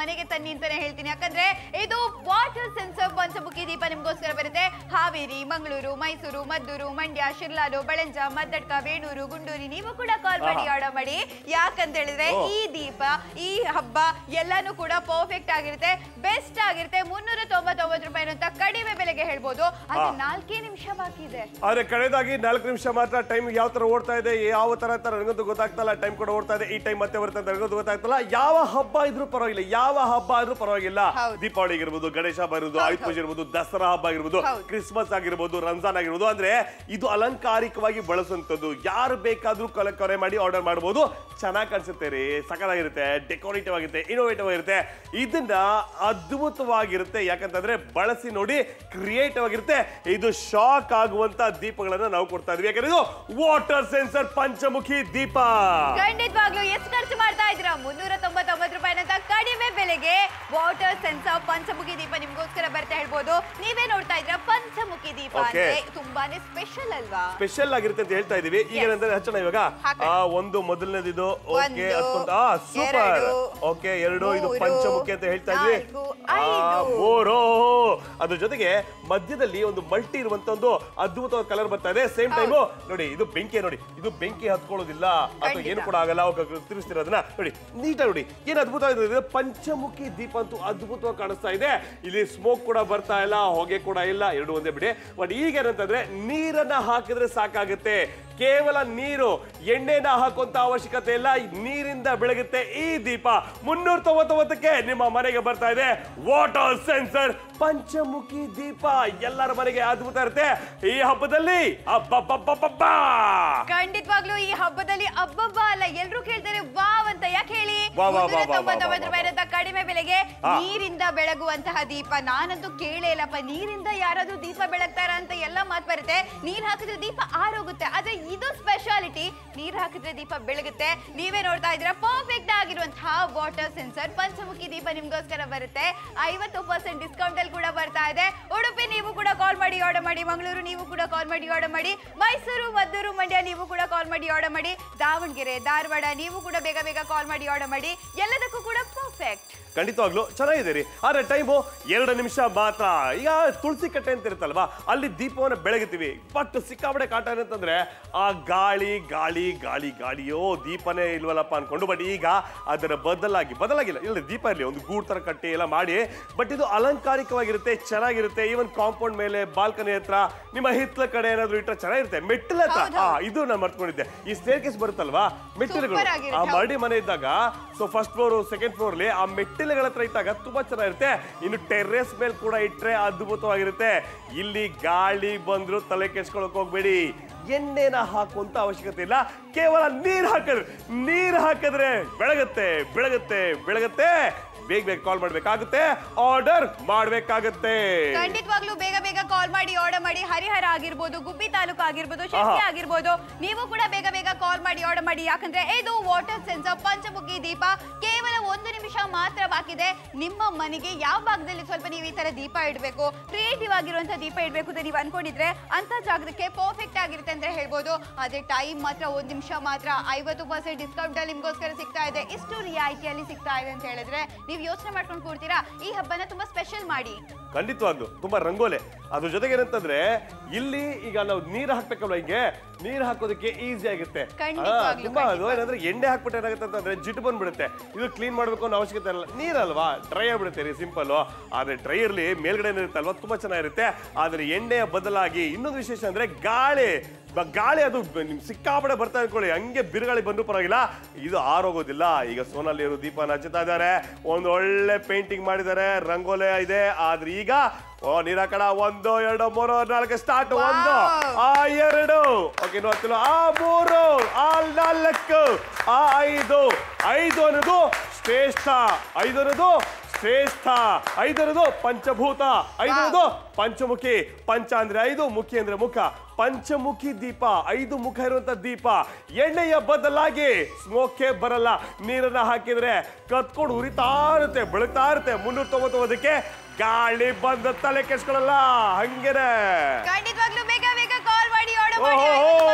ಬನ್ನಿ ಅಂತಾನೆ ಹೇಳ್ತೀನಿ ಯಾಕಂದ್ರೆ ಇದು ವಾಟರ್ ಸೆನ್ಸರ್ ಪಂಚಮುಖಿ ದೀಪ ನಿಮ್ಗೋಸ್ಕರ ಬರುತ್ತೆ ಹಾವೇರಿ ಮಂಗಳೂರು ಮೈಸೂರು ಮದ್ದೂರು ಮಂಡ್ಯ ಶಿರ್ಲಾಲು ಬಳಂಜ ಮದ್ದಡ್ಕ ಬೇಣೂರು ಗುಂಡೂರಿ ನೀವು ಕೂಡ ಕಾಲ್ ಮಾಡಿ ಆಹಾ. ಆರ್ಡರ್ ಮಾಡಿ ಯಾಕಂತ ಹೇಳಿದ್ರೆ ಓ. ಈ ದೀಪ ಈ ಹಬ್ಬ ಎಲ್ಲಾನು ಕೂಡ ಪರ್ಫೆಕ್ಟ್ ಆಗಿರುತ್ತೆ ಬೆಸ್ಟ್ ಆಗಿರುತ್ತೆ ಮುನ್ನೂರ ತೊಂಬತ್ತೊಂಬತ್ತು ರೂಪಾಯಿ ಅಂತ ಕಡಿಮೆ ಬೆಲೆಗೆ ಹೇಳ್ಬೋದು ಆದ್ರೆ ಹಾ. ನಾಲ್ಕೇ ನಿಮಿಷ ಬಾಕಿ ಇದೆ ಆದ್ರೆ ಕಡೆದಾಗಿ ನಾಲ್ಕು ನಿಮಿಷ ಮಾತ್ರ ಟೈಮ್ ಯಾವ ತರ ಓಡ್ತಾ ಇದೆ ಯಾವ ತರ ಅಂತ ನನಗಂತೂ ಗೊತ್ತಾಗ್ತಲ್ಲ ಟೈಮ್ ಕೂಡ ಓಡ್ತಾ ಇದೆ ಈ ಟೈಮ್ ಮತ್ತೆ ಬರುತ್ತೆ ಅಂತ ನನಗಂತೂ ಗೊತ್ತಾಗ್ತಲ್ಲ ಯಾವ ಹಬ್ಬ ಇದ್ರೂ ಪರವಾಗಿಲ್ಲ ಯಾವ ಹಬ್ಬ ಆದ್ರೂ ಪರವಾಗಿಲ್ಲ ಹೌದು. ದೀಪಾವಳಿ ಆಗಿರ್ಬೋದು ಗಣೇಶ ಹಬ್ಬ ಇರ್ಬೋದು ಹೌದು, ಆಯುಧ ಪೂಜೆ ಇರ್ಬೋದು ದಸರಾ ಹಬ್ಬ ಆಗಿರ್ಬೋದು ಹೌದು. ಕ್ರಿಸ್ಮಸ್ ಆಗಿರ್ಬೋದು ರಂಜಾನ್ ಆಗಿರ್ಬೋದು ಅಂದ್ರೆ ಇದು ಅಲಂಕಾರಿಕವಾಗಿ ಬಳಸುವಂತದ್ದು ಯಾರು ಬೇಕಾದ್ರೂ ಕಲೆ ಕರೆ ಮಾಡಿ ಆರ್ಡರ್ ಮಾಡಬಹುದು ಚೆನ್ನಾಗಿ ಕಾಣಿಸುತ್ತೆ ರೀ ಸಕಲಾಗಿರುತ್ತೆ ಡೆಕೋರೇಟಿವ್ ಆಗಿರುತ್ತೆ ಇನೋವೇಟಿವ್ ಆಗಿರುತ್ತೆ ಇದನ್ನ ಅದ್ಭುತವಾಗಿರುತ್ತೆ ಯಾಕಂತಂದ್ರೆ ಬಳಸಿ ನೋಡಿ ಕ್ರಿಯೇಟಿವ್ ಆಗಿರುತ್ತೆ ಇದು ಶಾಕ್ ಆಗುವಂತ ದೀಪಗಳನ್ನ ನಾವು ಕೊಡ್ತಾ ಇದೀವಿ ಯಾಕಂದ್ರೆ ಇದು ವಾಟರ್ ಸೆನ್ಸರ್ ಪಂಚಮುಖಿ ದೀಪ ಖಂಡಿತವಾಗ್ಲೂ ಎಷ್ಟು ಖರ್ಚು ಮಾಡ್ತಾ ಇದ್ದೀರಾ ಮುನ್ನೂರ ತೊಂಬತ್ತೊಂಬತ್ತು ರೂಪಾಯಿನಂತ ಕಡಿಮೆ ಬೆಲೆಗೆ ವಾಟರ್ ಸೆನ್ಸರ್ ಪಂಚಮುಖಿ ದೀಪ ನಿಮ್ಗೋಸ್ಕರ ಬರ್ತಾ ಹೇಳ್ಬೋದು ನೀವೇ ನೋಡ್ತಾ ಇದ್ದೀರಾ ಪಂಚಮುಖಿ ದೀಪ Okay. ಅಂದ್ರೆ ತುಂಬಾನೇ ಸ್ಪೆಷಲ್ ಅಲ್ವಾ ಸ್ಪೆಷಲ್ ಆಗಿರುತ್ತೆ ಅಂತ ಹೇಳ್ತಾ ಇದೀವಿ ಈಗ Yes. ಏನಂದ್ರೆ ಹಚ್ಚೋಣ ಇವಾಗ ಹಾಕೋಣ. ಆ, ಒಂದು ಮೊದಲನೇದು ಇದು ಓಕೆ ಒಂದು, ಆ ಸೂಪರ್ ಎರಡು, ಓಕೆ ಎರಡು ಇದು ಮೂರು, ಪಂಚಮುಖಿ ಅಂತ ಹೇಳ್ತಾ ಇದ್ವಿ ನಾಲ್ಕು, ಆ, ಐದು. ಮೂರು ಅದ್ರ ಜೊತೆಗೆ ಮಧ್ಯದಲ್ಲಿ ಒಂದು ಮಲ್ಟಿ ಇರುವಂತ ಒಂದು ಅದ್ಭುತವಾದ ಕಲರ್ ಬರ್ತಾ ಇದೆ ಸೇಮ್ ಟೈಮ್ ನೋಡಿ ಇದು ಬೆಂಕಿ ನೋಡಿ ಇದು ಬೆಂಕಿ ಹತ್ಕೊಳ್ಳೋದಿಲ್ಲ ಅಥವಾ ಖಂಡಿತ. ಏನು ಕೂಡ ಆಗಲ್ಲ ಅವಾಗ ತಿರುಗಿಸ್ತೀರ ಅದನ್ನ ನೋಡಿ ನೀಟಾಗಿ ನೋಡಿ ಏನು ಅದ್ಭುತವಾಗಿದೆ ಪಂಚಮುಖಿ ದೀಪ ಅಂತೂ ಅದ್ಭುತವಾಗಿ ಕಾಣಿಸ್ತಾ ಇದೆ ಇಲ್ಲಿ ಸ್ಮೋಕ್ ಕೂಡ ಬರ್ತಾ ಇಲ್ಲ ಹೊಗೆ ಕೂಡ ಇಲ್ಲ ಎರಡು ಒಂದೇ ಬಿಡಿ ಬಟ್ ಈಗ ಏನಂತಂದ್ರೆ ನೀರನ್ನ ಹಾಕಿದ್ರೆ ಸಾಕಾಗುತ್ತೆ ಕೇವಲ ನೀರು ಎಣ್ಣೆನ ಹಾಕುವಂತ ಅವಶ್ಯಕತೆ ಇಲ್ಲ ನೀರಿಂದ ಬೆಳಗುತ್ತೆ ಈ ದೀಪ ಮುನ್ನೂರ ತೊಂಬತ್ತೊಂಬತ್ತಕ್ಕೆ ನಿಮ್ಮ ಮನೆಗೆ ಬರ್ತಾ ಇದೆ ವಾಟರ್ ಸೆನ್ಸರ್ ಪಂಚಮುಖಿ ದೀಪ ಎಲ್ಲರ ಮನೆಗೆ ಅದ್ಭುತ ಇರುತ್ತೆ ಈ ಹಬ್ಬದಲ್ಲಿ ಅಬ್ಬಬ್ಬಬ್ಬಬ್ಬಬ್ಬ! ಖಂಡಿತವಾಗ್ಲೂ ಈ ಹಬ್ಬದಲ್ಲಿ ಅಬ್ಬಬ್ಬ ಅಲ್ಲ ಎಲ್ರು ಕೇಳ್ತಾರೆ ವಾವ್ ಅಂತ ಯಾಕೆ ಹೇಳಿ ವಾ, ವಾ, ವಾ, ವಾ, ವಾ, ತೊಂಬತ್ತೊಂಬತ್ತು ವಾ, ರೂಪಾಯಿನಂತ ಕಡಿಮೆ ಬೆಲೆಗೆ ಆ. ನೀರಿಂದ ಬೆಳಗುವಂತಹ ದೀಪ ನಾನಂತೂ ಕೇಳೇ ಇಲ್ಲಪ್ಪ ನೀರಿಂದ ಯಾರಾದ್ರೂ ದೀಪ ಬೆಳಗ್ತಾರ ಅಂತ ಎಲ್ಲ ಮಾತು ಬರುತ್ತೆ ನೀರ್ ಹಾಕಿದ್ರೆ ದೀಪ ಆರೋಗುತ್ತೆ ಆದ್ರೆ ಇದು ಸ್ಪೆಷಾಲಿಟಿ ನೀರ್ ಹಾಕಿದ್ರೆ ದೀಪ ಬೆಳಗುತ್ತೆ ನೀವೇ ನೋಡ್ತಾ ಇದ್ದೀರಾ ಪರ್ಫೆಕ್ಟ್ ಆಗಿರುವಂತಹ ವಾಟರ್ ಸೆನ್ಸರ್ ಪಂಚಮುಖಿ ದೀಪ ನಿಮ್ಗೋಸ್ಕರ ಬರುತ್ತೆ ಐವತ್ತು ಪರ್ಸೆಂಟ್ ಡಿಸ್ಕೌಂಟ್ ಅಲ್ಲಿ ಕೂಡ ಬರ್ತಾ ಇದೆ ಉಡುಪಿ ನೀವು ಕೂಡ ಕಾಲ್ ಮಾಡಿ ಆರ್ಡರ್ ಮಾಡಿ ಮಂಗಳೂರು ನೀವು ಕೂಡ ಕಾಲ್ ಮಾಡಿ ಆರ್ಡರ್ ಮಾಡಿ ಮೈಸೂರು ಮದ್ದೂರು ಮಂಡ್ಯ ನೀವು ಕೂಡ ಕಾಲ್ ಮಾಡಿ ಆರ್ಡರ್ ಮಾಡಿ ದಾವಣಗೆರೆ ಧಾರವಾಡ ನೀವು ಕೂಡ ಬೇಗ ಬೇಗ ಕಾಲ್ ಮಾಡಿ ಆರ್ಡರ್ ಮಾಡಿ ಎಲ್ಲದಕ್ಕೂ ಕೂಡ ಪರ್ಫೆಕ್ಟ್ ಖಂಡಿತವಾಗ್ಲು ಚೆನ್ನಾಗಿದೆ ರೀ ಆದ್ರೆ ಟೈಮು ಎರಡು ನಿಮಿಷ ಮಾತ್ರ ಈಗ ತುಳಸಿ ಕಟ್ಟೆ ಅಂತ ಇರುತ್ತಲ್ವಾ ಅಲ್ಲಿ ದೀಪವನ್ನ ಬೆಳಗುತ್ತೀವಿ ಬಟ್ ಸಿಕ್ಕಾಪಡೆ ಕಾಟ ಏನಂತಂದ್ರೆ ಆ ಗಾಳಿ ಗಾಳಿ ಗಾಳಿ ಗಾಳಿಯೋ ದೀಪನೇ ಇಲ್ವಲ್ಲಪ್ಪ ಅನ್ಕೊಂಡು ಬಟ್ ಈಗ ಅದರ ಬದಲಾಗಿ ಬದಲಾಗಿಲ್ಲ ಇಲ್ಲ ದೀಪ ಇರಲಿ ಒಂದು ಗೂಡ್ ತರ ಕಟ್ಟಿ ಎಲ್ಲ ಮಾಡಿ ಬಟ್ ಇದು ಅಲಂಕಾರಿಕವಾಗಿರುತ್ತೆ ಚೆನ್ನಾಗಿರುತ್ತೆ ಈವನ್ ಕಾಂಪೌಂಡ್ ಮೇಲೆ ಬಾಲ್ಕನಿ ಹತ್ರ ನಿಮ್ಮ ಹಿತ್ಲ ಕಡೆ ಏನಾದ್ರು ಇಟ್ಟರೆ ಚೆನ್ನಾಗಿರುತ್ತೆ ಮೆಟ್ಟಿಲ ಹತ್ರ ಹೌದು, ಆ, ಹೌದು. ಇದು ನಾನು ಮರ್ತ್ಕೊಂಡಿದ್ದೆ ಈ ಸ್ಟೇರ್ ಕೇಸ್ ಬರುತ್ತಲ್ವಾ ಮೆಟ್ಟಿಲುಗಳು Super ಆಗಿರುತ್ತೆ, ಆ ಹೌದು. ಮರಡಿ ಮನೆ ಇದ್ದಾಗ so first floor second floor ಅಲ್ಲಿ ಆ ಮೆಟ್ಟಿಲುಗಳ ಹತ್ರ ಇಟ್ಟಾಗ ತುಂಬಾ ಚೆನ್ನಾಗಿರುತ್ತೆ ಇನ್ನು ಟೆರ್ರೇಸ್ ಮೇಲೆ ಕೂಡ ಇಟ್ರೆ ಅದ್ಭುತವಾಗಿರುತ್ತೆ ಇಲ್ಲಿ ಗಾಳಿ ಬಂದ್ರು ತಲೆ ಕೆಡ್ಸ್ಕೊಳಕ್ ಹೋಗ್ಬೇಡಿ ಎಣ್ಣೆನ ಹಾಕುವಂತ ಅವಶ್ಯಕತೆ ಇಲ್ಲ ಕೇವಲ ನೀರ್ ಹಾಕಿದ್ರೆ ನೀರ್ ಹಾಕಿದ್ರೆ ಬೆಳಗುತ್ತೆ ಬೆಳಗುತ್ತೆ ಬೆಳಗುತ್ತೆ ಬೇಗ ಬೇಗ ಕಾಲ್ ಮಾಡ್ಬೇಕಾಗುತ್ತೆ ಆರ್ಡರ್ ಮಾಡ್ಬೇಕಾಗುತ್ತೆ ಖಂಡಿತವಾಗ್ಲೂ ಬೇಗ ಬೇಗ ಕಾಲ್ ಮಾಡಿ ಆರ್ಡರ್ ಮಾಡಿ ಹರಿಹರ ಆಗಿರ್ಬೋದು ಗುಬ್ಬಿ ತಾಲೂಕು ಆಗಿರ್ಬೋದು ಶಿರ್ಸಿ ಆಹಾ. ಆಗಿರ್ಬೋದು ನೀವು ಕೂಡ ಬೇಗ ಬೇಗ ಕಾಲ್ ಮಾಡಿ ಆರ್ಡರ್ ಮಾಡಿ ಯಾಕಂದ್ರೆ ಇದು ವಾಟರ್ ಸೆನ್ಸರ್ ಪಂಚಮುಖಿ ದೀಪ ಕೇವಲ ಒಂದು ನಿಮಿಷ ಮಾತ್ರ ಬಾಕಿದೆ ನಿಮ್ಮ ಮನೆಗೆ ಯಾವ ಭಾಗದಲ್ಲಿ ಸ್ವಲ್ಪ ನೀವು ಈ ತರ ದೀಪ ಇಡಬೇಕು ಕ್ರಿಯೇಟಿವ್ ಆಗಿರುವಂತ ದೀಪ ಇಡಬೇಕು ಅಂತ ನೀವು ಅನ್ಕೊಂಡಿದ್ರೆ ಅಂತ ಜಾಗಕ್ಕೆ ಪರ್ಫೆಕ್ಟ್ ಆಗಿರುತ್ತೆ ಅಂತ ಹೇಳ್ಬೋದು ಆದ್ರೆ ಟೈಮ್ ಮಾತ್ರ ಒಂದ್ ನಿಮಿಷ ಮಾತ್ರ ಐವತ್ತು ಪರ್ಸೆಂಟ್ ಡಿಸ್ಕೌಂಟ್ ಅಲ್ಲಿ ನಿಮ್ಗೋಸ್ಕರ ಸಿಗ್ತಾ ಇದೆ ಇಷ್ಟು ರಿಯಾಯಿತಿಯಲ್ಲಿ ಸಿಗ್ತಾ ಇದೆ ಅಂತ ಹೇಳಿದ್ರೆ ನೀವು ಯೋಚನೆ ಮಾಡ್ಕೊಂಡು ಕೂಡ್ತೀರಾ ಈ ಹಬ್ಬನ ತುಂಬಾ ಸ್ಪೆಷಲ್ ಮಾಡಿ ಖಂಡಿತವಾಗ್ಲು ತುಂಬಾ ರಂಗೋಲೆ ಅದ್ರ ಜೊತೆಗೆ ಏನಂತಂದ್ರೆ ಇಲ್ಲಿ ಈಗ ನಾವು ನೀರು ಹಾಕ್ಬೇಕಲ್ವ ಹಿಂಗೆ ನೀರು ಹಾಕೋದಕ್ಕೆ ಈಸಿ ಆಗುತ್ತೆ ಆ, ಖಂಡಿತವಾಗ್ಲೂ, ತುಂಬಾ ಅದು ಏನಂದ್ರೆ ಎಣ್ಣೆ ಹಾಕ್ಬಿಟ್ಟು ಏನಾಗುತ್ತೆ ಅಂತಂದ್ರೆ ಜಿಡ್ಡು ಬಂದ್ಬಿಡುತ್ತೆ ಇದು ಕ್ಲೀನ್ ಮಾಡ್ಬೇಕು ಅನ್ನೋ ಅವಶ್ಯಕತೆ ಇಲ್ಲ ನೀರಲ್ವಾ ಡ್ರೈ ಆಗ್ಬಿಡುತ್ತೆ ರೀ ಸಿಂಪಲ್ ಆದ್ರೆ ಡ್ರೈ ಇರ್ಲಿ ಮೇಲ್ಗಡೆ ಇರುತ್ತಲ್ವಾ ತುಂಬಾ ಚೆನ್ನಾಗಿರುತ್ತೆ ಆದ್ರೆ ಎಣ್ಣೆಯ ಬದಲಾಗಿ ಇನ್ನೊಂದು ವಿಶೇಷ ಅಂದ್ರೆ ಗಾಳಿ ಬ- ಗಾಳಿ ಅದು ಬ- ನಿಮ್ ಸಿಕ್ಕಾಪಡೆ ಬರ್ತಾ ಇಟ್ಕೊಳ್ಳಿ ಹಂಗೆ ಬಿರುಗಾಳಿ ಬಂದ್ರು ಪರವಾಗಿಲ್ಲ ಇದು ಆರೋಗೋದಿಲ್ಲ ಈಗ ಸೋನಲ್ಲಿ ಇವರು ದೀಪನ ಹಚ್ಚುತ್ತಾ ಇದ್ದಾರೆ ಒಂದು ಒಳ್ಳೆ ಪೇಂಟಿಂಗ್ ಮಾಡಿದ್ದಾರೆ ರಂಗೋಲೆ ಇದೆ ಆದ್ರೆ ಈಗ ಓ ನೀರಾಕಡ ಒಂದು ಎರಡು ಮೂರು ನಾಲ್ಕು ಸ್ಟಾರ್ಟ್ ಒಂದು ಆ ಎರಡು ಓಕೆ ನೋಡ್ತಿಲ್ಲ ಆ ಮೂರು ಆ ನಾಲ್ಕು ಆ ಐದು ಐದು ಅನ್ನೋದು ಶ್ರೇಷ್ಠ ಐದು ಅನ್ನೋದು ಶ್ರೇಷ್ಠ ಐದು ಅನ್ನೋದು ಪಂಚಭೂತ ಐದು ಅನ್ನೋದು ಪಂಚಮುಖಿ ಪಂಚ ಅಂದ್ರೆ ಐದು ಮುಖಿ ಅಂದ್ರೆ ಮುಖ ಪಂಚಮುಖಿ ದೀಪ ಐದು ಮುಖ ಇರುವಂತ ದೀಪ ಎಣ್ಣೆಯ ಬದಲಾಗಿ ಸ್ಮೋಕೆ ಬರಲ್ಲ ನೀರನ್ನ ಹಾಕಿದ್ರೆ ಕತ್ಕೊಂಡು ಉರಿತಾ ಇರುತ್ತೆ ಬೆಳಗ್ತಾ ಇರುತ್ತೆ ಮುನ್ನೂರ ತೊಂಬತ್ತೊಂಬತ್ತಕ್ಕೆ ಗಾಳಿ ಬಂದ ತಲೆ ಕೆಡ್ಸ್ಕೊಳಲ್ಲ ಹಂಗೇನೆ ಖಂಡಿತವಾಗ್ಲೂ ಬೇಗ ಬೇಗ ಕಾಲ್ ಮಾಡಿ ಆರ್ಡರ್ ಮಾಡಿ ಓಹೋ.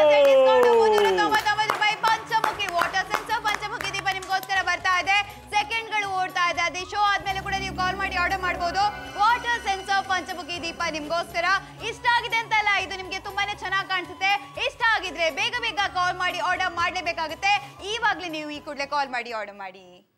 599 ರೂಪಾಯಿ ಪಂಚಮುಖಿ ವಾಟರ್ ಸೆನ್ಸರ್ ಪಂಚಮುಖಿ ದೀಪ ನಿಮ್ಗೋಸ್ಕರ ಬರ್ತಾ ಇದೆ ಸೆಕೆಂಡ್ಗಳು ಓಡ್ತಾ ಇದೆ ಅದೇ ಶೋ ಆದ್ಮೇಲೆ ಕೂಡ ನೀವು ಮಾಡಿ ಆರ್ಡರ್ ಮಾಡಬಹುದು ವಾಟರ್ ಸೆನ್ಸರ್ ಪಂಚಮುಖಿ ದೀಪ ನಿಮ್ಗೋಸ್ಕರ ಇಷ್ಟ ಆಗಿದೆ ಅಂತಲ್ಲ ಇದು ನಿಮ್ಗೆ ತುಂಬಾನೇ ಚೆನ್ನಾಗಿ ಕಾಣಿಸುತ್ತೆ ಇಷ್ಟ ಆಗಿದ್ರೆ ಬೇಗ ಬೇಗ ಕಾಲ್ ಮಾಡಿ ಆರ್ಡರ್ ಮಾಡಲೇಬೇಕಾಗುತ್ತೆ ಈವಾಗಲೇ ನೀವು ಈ ಕೂಡಲೇ ಕಾಲ್ ಮಾಡಿ ಆರ್ಡರ್ ಮಾಡಿ